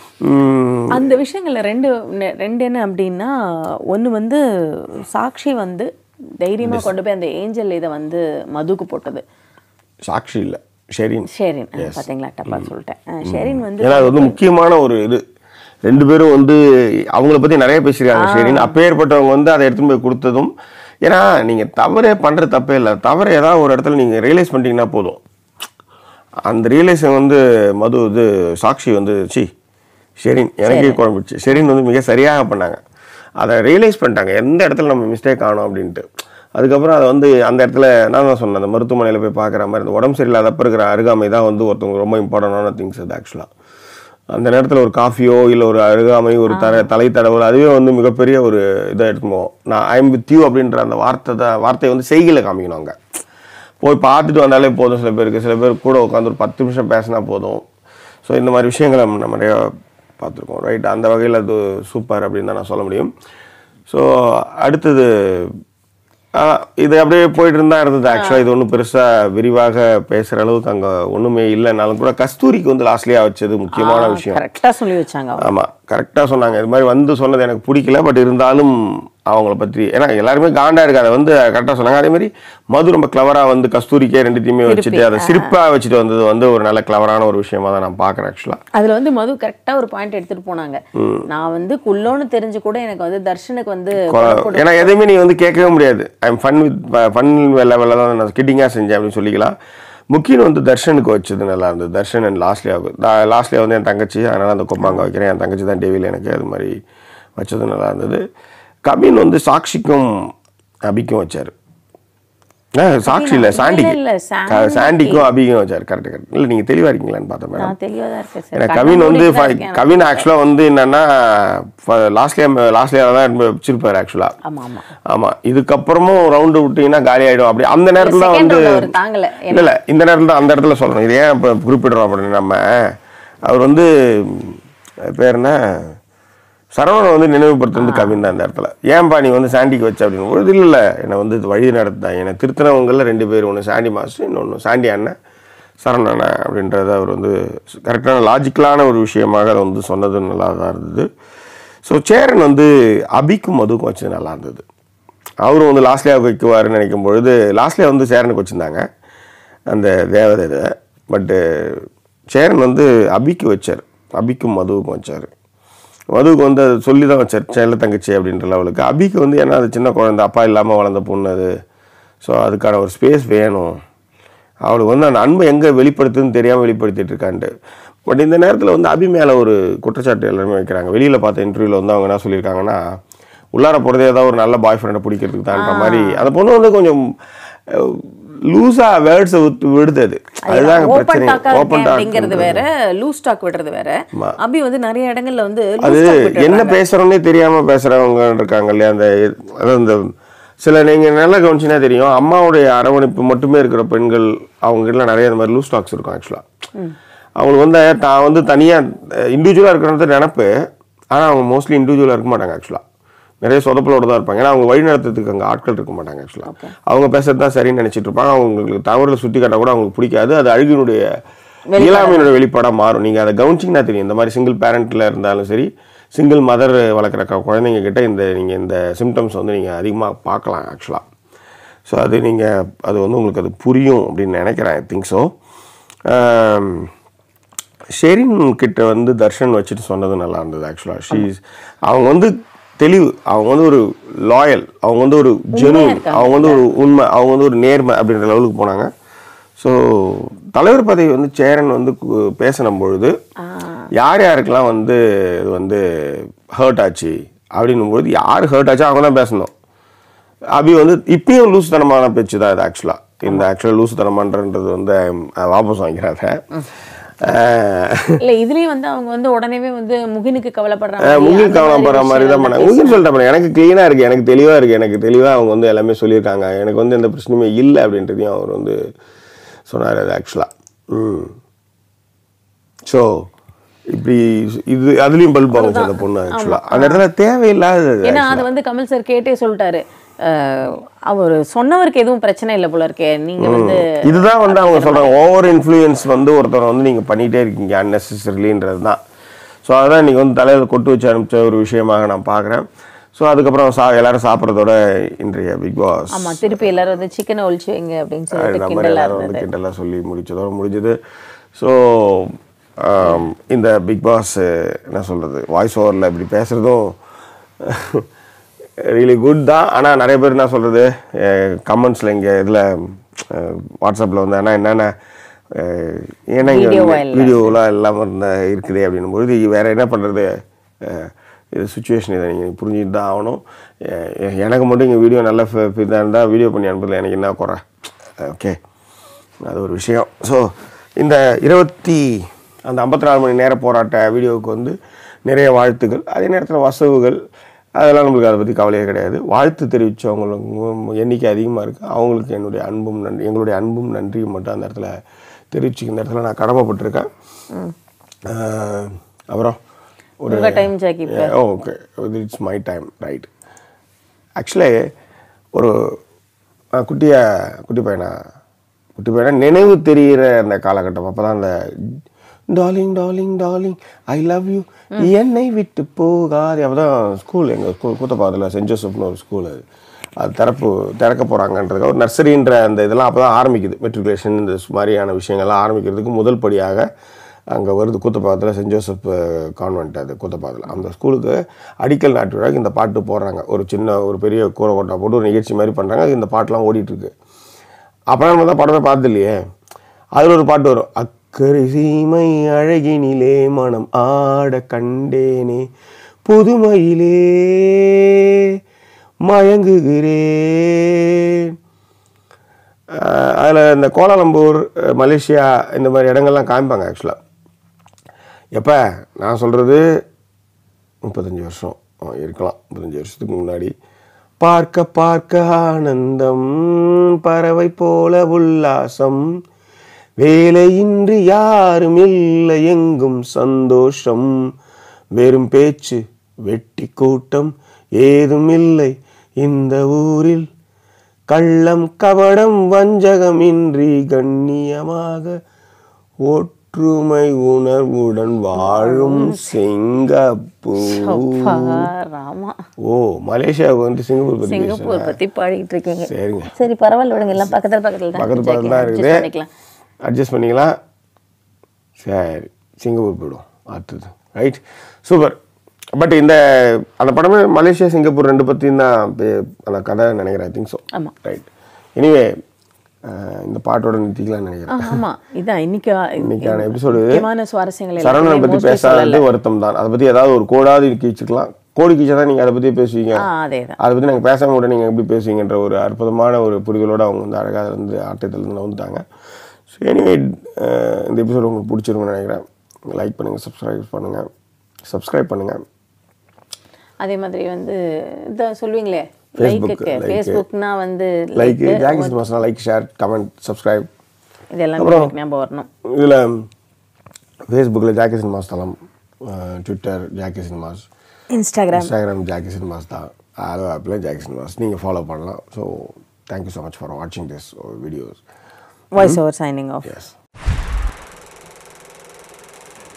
அந்த விஷயங்கள்ல ரெண்டு நெ- ரெண்டு என்ன அப்படின்னா ஒன்று வந்து சாக்ஷி வந்து தைரியமா கொண்டு போய் அந்த ஏஞ்சல் இதை வந்து மதுக்கு போட்டது சாட்சி இல்லை ஷெரின் ஷெரின் அஹ், பாத்தீங்களா தப்பா சொல்லிட்டேன் அஹ், ஷெரின் வந்து ஏன்னா அது வந்து முக்கியமான ஒரு இது ரெண்டு பேரும் வந்து அவங்கள பற்றி நிறைய பேசியிருக்காங்க ஷெரின் அப்பேற்பட்டவங்க வந்து அதை எடுத்துன்னு போய் கொடுத்ததும் ஏன்னா நீங்கள் தவறே பண்ணுறது தப்பே இல்லை தவறு ஏதாவது ஒரு இடத்துல நீங்கள் ரியலைஸ் பண்ணிட்டீங்கன்னா போதும் அந்த ரியலைஸை வந்து மது இது சாக்ஷி வந்து சி ஷெரின் எனக்கே குழம்பிடுச்சு ஷெரின் வந்து மிக சரியாக பண்ணாங்க அதை ரியலைஸ் பண்ணிட்டாங்க எந்த இடத்துல நம்ம மிஸ்டேக் ஆனோம் அப்படின்ட்டு அதுக்கப்புறம் அதை வந்து அந்த இடத்துல நான் தான் சொன்னேன் அந்த மருத்துவமனையில் போய் பார்க்குற மாதிரி இந்த உடம்பு சரியில்லாதப்ப இருக்கிற அருகாமை தான் வந்து ஒருத்தவங்க ரொம்ப இம்பார்ட்டண்டான திங்ஸ் அது ஆக்சுவலாக அந்த நேரத்தில் ஒரு காஃபியோ இல்லை ஒரு அருகாமை ஒரு தர தலை தடவல் அதுவே வந்து மிகப்பெரிய ஒரு இதை எடுத்துமோ நான் ஐம் வித் யூ அப்படின்ற அந்த வார்த்தை தான் வார்த்தையை வந்து செய்கையில் காமிக்கணும் அங்கே போய் பார்த்துட்டு வந்தாலே போதும் சில பேருக்கு சில பேர் கூட உட்காந்து ஒரு பத்து நிமிஷம் பேசினா போதும் ஸோ இந்த மாதிரி விஷயங்களை நம்ம நிறையா பார்த்துருக்கோம் ரைட் அந்த வகையில் அது சூப்பர் அப்படின்னு தான் நான் சொல்ல முடியும் ஸோ அடுத்தது ஆ, இது அப்படியே போயிட்டு இருந்தா இருந்தது ஆக்சுவலாக இது ஒன்றும் பெருசாக விரிவாக பேசுகிற அளவுக்கு அங்கே ஒன்றுமே இல்லைனாலும் கூட கஸ்தூரிக்கு வந்து லாஸ்ட்லியாக வச்சது முக்கியமான விஷயம் கரெக்டா சொல்லி வச்சாங்க அவங்க. ஆமாம் கரெக்டாக சொன்னாங்க இது மாதிரி வந்து சொன்னது எனக்கு பிடிக்கல பட் இருந்தாலும் அவங்கள பற்றி ஏன்னா எல்லாருமே காண்டா இருக்கு அதை வந்து கரெக்டாக சொன்னாங்க அதே மாதிரி மது ரொம்ப கிளவராக வந்து கஸ்தூரிக்கே ரெண்டுத்தையுமே வச்சுட்டு அதை சிரிப்பாக வச்சுட்டு வந்தது வந்து ஒரு நல்ல கிளவரான ஒரு விஷயமா தான் நான் பார்க்குறேன் ஆக்சுவலாக அதுல வந்து மது கரெக்டா ஒரு பாயிண்ட் எடுத்துட்டு போனாங்க நான் வந்து குள்ளோன்னு தெரிஞ்சு கூட எனக்கு வந்து தர்ஷனுக்கு வந்து ஏன்னா எதையுமே நீ வந்து கேட்கவே முடியாது ஐம் ஃபன் வித் ஃபன் லெவலில் தான் நான் கிட்டிங்காக செஞ்சேன் அப்படின்னு சொல்லிக்கலாம் முக்கியம் வந்து தர்ஷனுக்கு வச்சது நல்லா இருந்தது தர்ஷன் அண்ட் லாஸ்ட்லியாவுக்கு லாஸ்ட்லியா வந்து என் தங்கச்சி அதனால் அந்த கொம்பாங்க வைக்கிறேன் என் தங்கச்சி தான் டேவியில் எனக்கு அது மாதிரி வச்சது நல்லா இருந்தது கபின் வந்து சாக்ஷிக்கும் அபிக்கும் வச்சார் சாக்ஷி இல்லை சாண்டிக்கு இல்ல, சாண்டிக்கு. க- சாண்டிக்கும் அபிக்கும் வச்சார் கரெக்ட் கரெக்ட் இல்லை நீங்கள் தெளிவாக இருக்கீங்களான்னு பார்த்தேன் மேடம் நான் தெளிவா தான் இருக்கேன் ஏன்னா சார் கவின் வந்து கண்ணை மூடிட்டு தான் fi- இருக்கேன். கவின் ஆக்சுவலாக வந்து என்னன்னா லாஸ்ட்லியா லாஸ்ட்லியா தான் எடுத்து போய் வச்சிருப்பாரு ஆக்சுவலாக ஆமா ஆமா ஆமா இதுக்கப்புறமும் ரவுண்டு விட்டீங்கன்னா காலி ஆயிடும் அப்படி அந்த நேரத்துல தான் செகண்ட் வந்து ரவுண்ட் அவர் தாங்கல இல்ல இல்ல இந்த நேரத்துல தான் அந்த இடத்துல சொல்லணும் இது ஏன் இப்போ குறிப்பிடுறோம் அப்படின்னு நம்ம அவர் வந்து அது பேர் என்ன சரவணனை வந்து நினைவுபடுத்துறது கவின் தான் அந்த இடத்துல ஏன்பா நீ வந்து சாண்டிக்கு வச்ச அப்படின்னு பொழுது இல்லை இல்லை என்னை வந்து இது வழி நடத்தான் என்னை திருத்தினவங்களில் ரெண்டு பேர் ஒன்று சாண்டி மாஸ்டர் இன்னொன்று சாண்டி அண்ணன் சரண அண்ணன் அப்படின்றத அவர் வந்து கரெக்டான லாஜிக்கலான ஒரு விஷயமாக அதை வந்து சொன்னது நல்லா தான் இருந்தது ஸோ சேரன் வந்து அபிக்கும் மதுக்கும் வச்சது நல்லா இருந்தது அவரும் வந்து லாஸ்ட்லியாக வைக்குவாருன்னு நினைக்கும் பொழுது லாஸ்ட்லியாக வந்து சேரனுக்கு வச்சுருந்தாங்க அந்த தேவதை இதை பட்டு சேரன் வந்து அபிக்கு வச்சார் அபிக்கும் மதுவுக்கும் வச்சார் மதுவுக்கு வந்து அது சொல்லி தான் வச்சார் செல்ல தங்கச்சி அப்படின்ற லெவலுக்கு அபிக்கு வந்து ஏன்னா அது சின்ன குழந்தை அப்பா இல்லாமல் வளர்ந்த பொண்ணு அது ஸோ அதுக்கான ஒரு ஸ்பேஸ் வேணும் அவளுக்கு வந்து அந்த அன்பை எங்கே வெளிப்படுத்துன்னு தெரியாமல் வெளிப்படுத்திட்டு இருக்கான்ட்டு பட் இந்த நேரத்தில் வந்து அபி மேலே ஒரு குற்றச்சாட்டு எல்லாருமே வைக்கிறாங்க வெளியில் பார்த்த இன்டர்வியூவில் வந்து அவங்க என்ன சொல்லியிருக்காங்கன்னா உள்ளார போகிறதே ஏதாவது ஒரு நல்ல பாய் ஃப்ரெண்டை பிடிக்கிறதுக்கு தான்ற மாதிரி அந்த பொண்ணு வந்து கொஞ்சம் லூஸாக வேர்ட்ஸை விடுது அது அதுதான் அங்க ஓப்பன் பிரச்சனை டாக்கா ஓப்பன் அப்படிங்கிறது டாக் வேற லூஸ் டாக் விடுறது வேற அபி வந்து நிறைய இடங்கள்ல வந்து அது லூஸ் டாக் விட்டு என்ன பேசுறோன்னே தெரியாம பேசுறவங்க இருக்காங்க இல்லையா அந்த அதாவது இந்த சில நீங்க நல்லா கவனிச்சுனா தெரியும் அம்மாவுடைய அரவணைப்பு மட்டுமே இருக்கிற பெண்கள் அவங்க கிட்ட நிறைய இந்த மாதிரி லூஸ் டாக்ஸ் இருக்கும் ஆக்சுவலா அவங்களுக்கு வந்து தான் வந்து தனியா இண்டிவிஜுவலா இருக்கிறது நினப்பு ஆனா அவங்க மோஸ்ட்லி இண்டிவிஜுவலா இருக்க மாட்டாங்க ஆக்சுவலா நிறைய சொதப்பலோட தான் இருப்பாங்க ஏன்னா அவங்க வழி நடத்துறதுக்கு அங்கே ஆட்கள் இருக்க மாட்டாங்க ஆக்சுவலாக அவங்க பேசுறது தான் சரின்னு நினைச்சிட்டு இருப்பாங்க அவங்களுக்கு தவறுல சுட்டி காட்ட கூட அவங்களுக்கு பிடிக்காது அது அழுகினுடைய இயலாமையினுடைய வெளிப்பாடாக மாறும் நீங்கள் அதை கவனிச்சிங்கன்னா தெரியும் இந்த மாதிரி சிங்கிள் பேரண்ட்டில் இருந்தாலும் சரி சிங்கிள் மதர் வளர்க்குற க- குழந்தைங்க கிட்ட இந்த நீங்கள் இந்த சிம்டம்ஸ் வந்து நீங்கள் அதிகமாக பார்க்கலாம் ஆக்சுவலாக ஸோ அது நீங்கள் அது வந்து உங்களுக்கு அது புரியும் அப்படின்னு நினைக்கிறேன் ஐ திங்க் ஸோ ஷெரின் கிட்ட வந்து தர்ஷன் வச்சுட்டு சொன்னது நல்லா இருந்தது ஆக்சுவலாக ஷீஸ் அவங்க வந்து தெளிவு அவங்க வந்து ஒரு லாயல் அவங்க வந்து ஒரு ஜெனுவன் அவங்க வந்து ஒரு உண்மை அவங்க வந்து ஒரு நேர்மை அப்படின்ற லெவலுக்கு போனாங்க ஸோ தலைவர் பதவி வந்து சேரன் வந்து கு- பேசின பொழுது யார் யாருக்கெல்லாம் வந்து இது வந்து ஹர்ட் ஆச்சு அப்படின்னும் பொழுது யார் ஹர்ட் ஆச்சோ அவங்க தான் பேசணும் அபி வந்து இப்பயும் லூசுத்தனமான பேச்சு தான் இது ஆக்சுவலாக இந்த ஆக்சுவலாக லூசுத்தனமான்றது வந்து அஹ், வாபஸ் வாங்கிறாங்க அஹ், இல்ல இதுலயும் வந்து அவங்க வந்து உடனேவே வந்து முகினுக்கு கவலைப்படுற அஹ், மாதிரி, முகில் அந்த கவலைப்படுற மாதிரி தான் விஷயங்கள் பண்ணாங்க முகில் சொல்லிட்டேன் எனக்கு க்ளீனாக இருக்குது எனக்கு தெளிவாக இருக்குது எனக்கு தெளிவாக அவங்க வந்து எல்லாமே சொல்லியிருக்காங்க எனக்கு வந்து எந்த பிரச்சனையுமே இல்லை அப்படின்றதையும் அவர் வந்து சொன்னார் அது ஆக்சுவலாக ம் ஸோ இப்படி இது அதுலேயும் பல்ப் ஆகுச்சு அந்த பொண்ணு ஆக்சுவலாக அந்த இடத்துல தேவையில்லாதது ஏன்னா அது வந்து கமல் சார் கேட்டே சொல்லிட்டாரு அஹ், அவர் சொன்னவருக்கு எதுவும் பிரச்சனை இல்லை போல இருக்கே நீங்க வந்து இதுதான் வந்து அவங்க சொல்றாங்க ஓவர் இன்ஃப்ளூயன்ஸ் வந்து ஒருத்தர் வந்து நீங்க பண்ணிட்டே இருக்கீங்க அன்னெசரிலின்றது தான் ஸோ அதான் இன்னைக்கு வந்து தலையில் கொட்டு வச்சு அனுப்பிச்ச ஒரு விஷயமாக நான் பார்க்குறேன் ஸோ அதுக்கப்புறம் சா எல்லாரும் சாப்பிட்றதோட இன்றைய பிக் பாஸ் ஆமா திருப்பி எல்லாரும் வந்து சிக்கனை ஒழிச்சு வைங்க அப்படின்னு சொல்லிட்டு நம்ம கிண்டலா எல்லாரும் வந்து இருந்தது கிண்டலாக சொல்லி முடிச்சதோட முடிஞ்சது ஸோ இந்த பிக் பாஸ் என்ன சொல்கிறது வாய்ஸ் ஓவரில் இப்படி பேசுகிறதும் ரியலி குட் தான் ஆனால் நிறைய பேர் என்ன சொல்கிறது கமெண்ட்ஸில் இங்கே இதில் வாட்ஸ்அப்பில் வந்து ஆனால் என்னென்ன அஹ், ஏன்னா இங்கே Video இல்ல. வீடியோலாம் இல்லாமல் இருந்த இருக்குது அப்படின்னும் பொழுது வேறு என்ன பண்ணுறது இது சுச்சுவேஷன் இதை நீங்கள் புரிஞ்சுட்டு தான் ஆகணும் எ- எனக்கு மட்டும் இங்கே வீடியோ நல்ல இதாக இருந்தால் வீடியோ பண்ணி அனுப்புறதுல எனக்கு என்ன குறை ஓகே அது ஒரு விஷயம் ஸோ இந்த இருபத்தி அந்த ஐம்பத்தி நாலு மணி நேர போராட்ட வீடியோவுக்கு வந்து நிறைய வாழ்த்துக்கள் அதே நேரத்தில் வசவுகள் அதெல்லாம் நம்மளுக்கு அதை பற்றி கவலையே கிடையாது வாழ்த்து தெரிவித்தவங்களுக்கு எண்ணிக்கை அதிகமாக இருக்குது அவங்களுக்கு என்னுடைய அன்பும் நன்றி எங்களுடைய அன்பும் நன்றியும் மட்டும் அந்த இடத்துல தெரிவிச்சுக்க இந்த இடத்துல நான் கடமைப்பட்டிருக்கேன் அஹ், அப்புறம் ஒரு உங்க டைம் ஜாக்கி இப்ப okay it's my time right actually ஒரு அஹ், குட்டிய குட்டி பையனா குட்டி பையனா நினைவு தெரிகிற அந்த காலகட்டம் அப்போ தான் அந்த darling darling darling I love you என்னை விட்டு போகாது அப்போ தான் ஸ்கூல் எங்கள் ஸ்கூல் கூத்தப்பாத்தில் சென்ட் ஜோசப்னு ஒரு ஸ்கூல் அது அது திறப்பு திறக்க போகிறாங்கன்றது ஒரு நர்சரின்ற அந்த இதெல்லாம் அப்போ தான் ஆரம்பிக்குது மெட்ரிகுலேஷன் இந்த மாதிரியான விஷயங்கள்லாம் ஆரம்பிக்கிறதுக்கு முதல் படியாக அங்கே வருது கூத்தப்பாக்கத்தில் சென்ட் ஜோசப் கான்வென்ட் அது கூத்தப்பாக்கத்தில் அந்த ஸ்கூலுக்கு அடிக்கல் நாட்டு விழாக்கு இந்த பாட்டு போடுறாங்க ஒரு சின்ன ஒரு பெரிய கூரை கொட்டா போட்டு ஒரு நிகழ்ச்சி மாதிரி பண்ணுறாங்க இந்த பாட்டெலாம் ஓடிட்டுருக்கு அப்போலாம் நம்ம தான் படமே பார்த்து இல்லையே அதில் ஒரு பாட்டு வரும் அக்கறை சீமை அழகினிலே மனம் ஆட கண்டேனே புதுமையிலே மயங்குகிறேன் அதில் இந்த கோலாலம்பூர் அஹ், மலேசியா இந்த மாதிரி இடங்கள்லாம் காமிப்பாங்க ஆக்சுவலாக எப்போ நான் சொல்கிறது முப்பத்தஞ்சு வருஷம் ஆ, இருக்கலாம் முப்பத்தஞ்சு வருஷத்துக்கு முன்னாடி பார்க்க பார்க்க ஆனந்தம் பறவை போல உல்லாசம் வேலையின்றி யாரும் இல்லை எங்கும் சந்தோஷம் வெறும் பேச்சு வெட்டி கூட்டம் ஏதும் இல்லை இந்த ஊரில் கள்ளம் கபடம் வஞ்சகமின்றி கண்ணியமாக ஒற்றுமை உணர்வுடன் வாழும் சிங்கப்பூர் அப்பா, ராமா ஓ மலேசியாவுக்கு வந்து சிங்கப்பூர் பத்தி சிங்கப்பூர் பத்தி பாடிட்டு இருக்கீங்க சரிங்க சரி பரவாயில்ல விடுங்க எல்லாம் பக்கத்துல பக்கத்துல தான் பக்கத்து ஜாக்கி, பக்கத்துல தான் adjust இருக்குது பண்ணிக்கலாம் அட்ஜஸ்ட் பண்ணிக்கலாம் சரி சிங்கப்பூர் போயிடும் அடுத்தது ரைட் சூப்பர் பட் இந்த அந்த படமே மலேசியா சிங்கப்பூர் ரெண்டு பற்றியும் தான் பே- அந்த கதை நினைக்கிறேன் ஐ திங்க் ஸோ ஆமா. ரைட் எனிவே இந்த பாட்டோட நிறுத்திக்கலாம்னு ஆ, நினைக்கிறேன் ஆமா இதான் இன்னைக்கு இன்னைக்கான எபிசோடு முக்கியமான சுவாரஸ்யங்கள் சரவணனை எல்லாத்தையுமே பற்றி mostly சொல்லல. பேசாதது வருத்தம் தான் அதை பற்றி ஏதாவது ஒரு கோடாவது கீழ்ச்சிக்கலாம் கோடி கீச்சா தான் நீங்கள் அதை பற்றி பேசுவீங்க ஆ அதேதான் அதை பற்றி நாங்கள் பேசாம கூட நீங்கள் எப்படி பேசுவீங்கன்ற ஒரு அற்புதமான ஒரு புரிதலோடு அவங்க வந்து அழகாக அதில் வந்து ஆட்டத்திலேருந்து வந்துட்டாங்க ஸோ எனிவே இந்த எபிசோடு உங்களுக்கு பிடிச்சிருக்கும்னு நினைக்கிறேன் லைக் பண்ணுங்கள் சப்ஸ்கிரைப் பண்ணுங்கள் சப்ஸ்கிரைப் பண்ணுங்கள் அதே மாதிரி வந்து இதான் சொல்லுவீங்களே Facebook, லைக்குக்கு like. ஃபேஸ்புக்னா வந்து லைக் like, ஜாங்கிஸ் மாசம் லைக் ஷேர் கமெண்ட் சப்ஸ்கிரைப் இதெல்லாம் அப்புறம் எனக்கு ஞாபகம் வரணும் இதில் ஃபேஸ்புக்கில் ஜாக்கி சினிமாஸ் தளம் Twitter Jackie cinemas Instagram Instagram Jackie cinemas தான் ஆலோ ஆப்பில் ஜாக்கி சினிமாஸ் நீங்கள் ஃபாலோ பண்ணலாம் so thank you so much for வாட்சிங் this videos voice over signing off S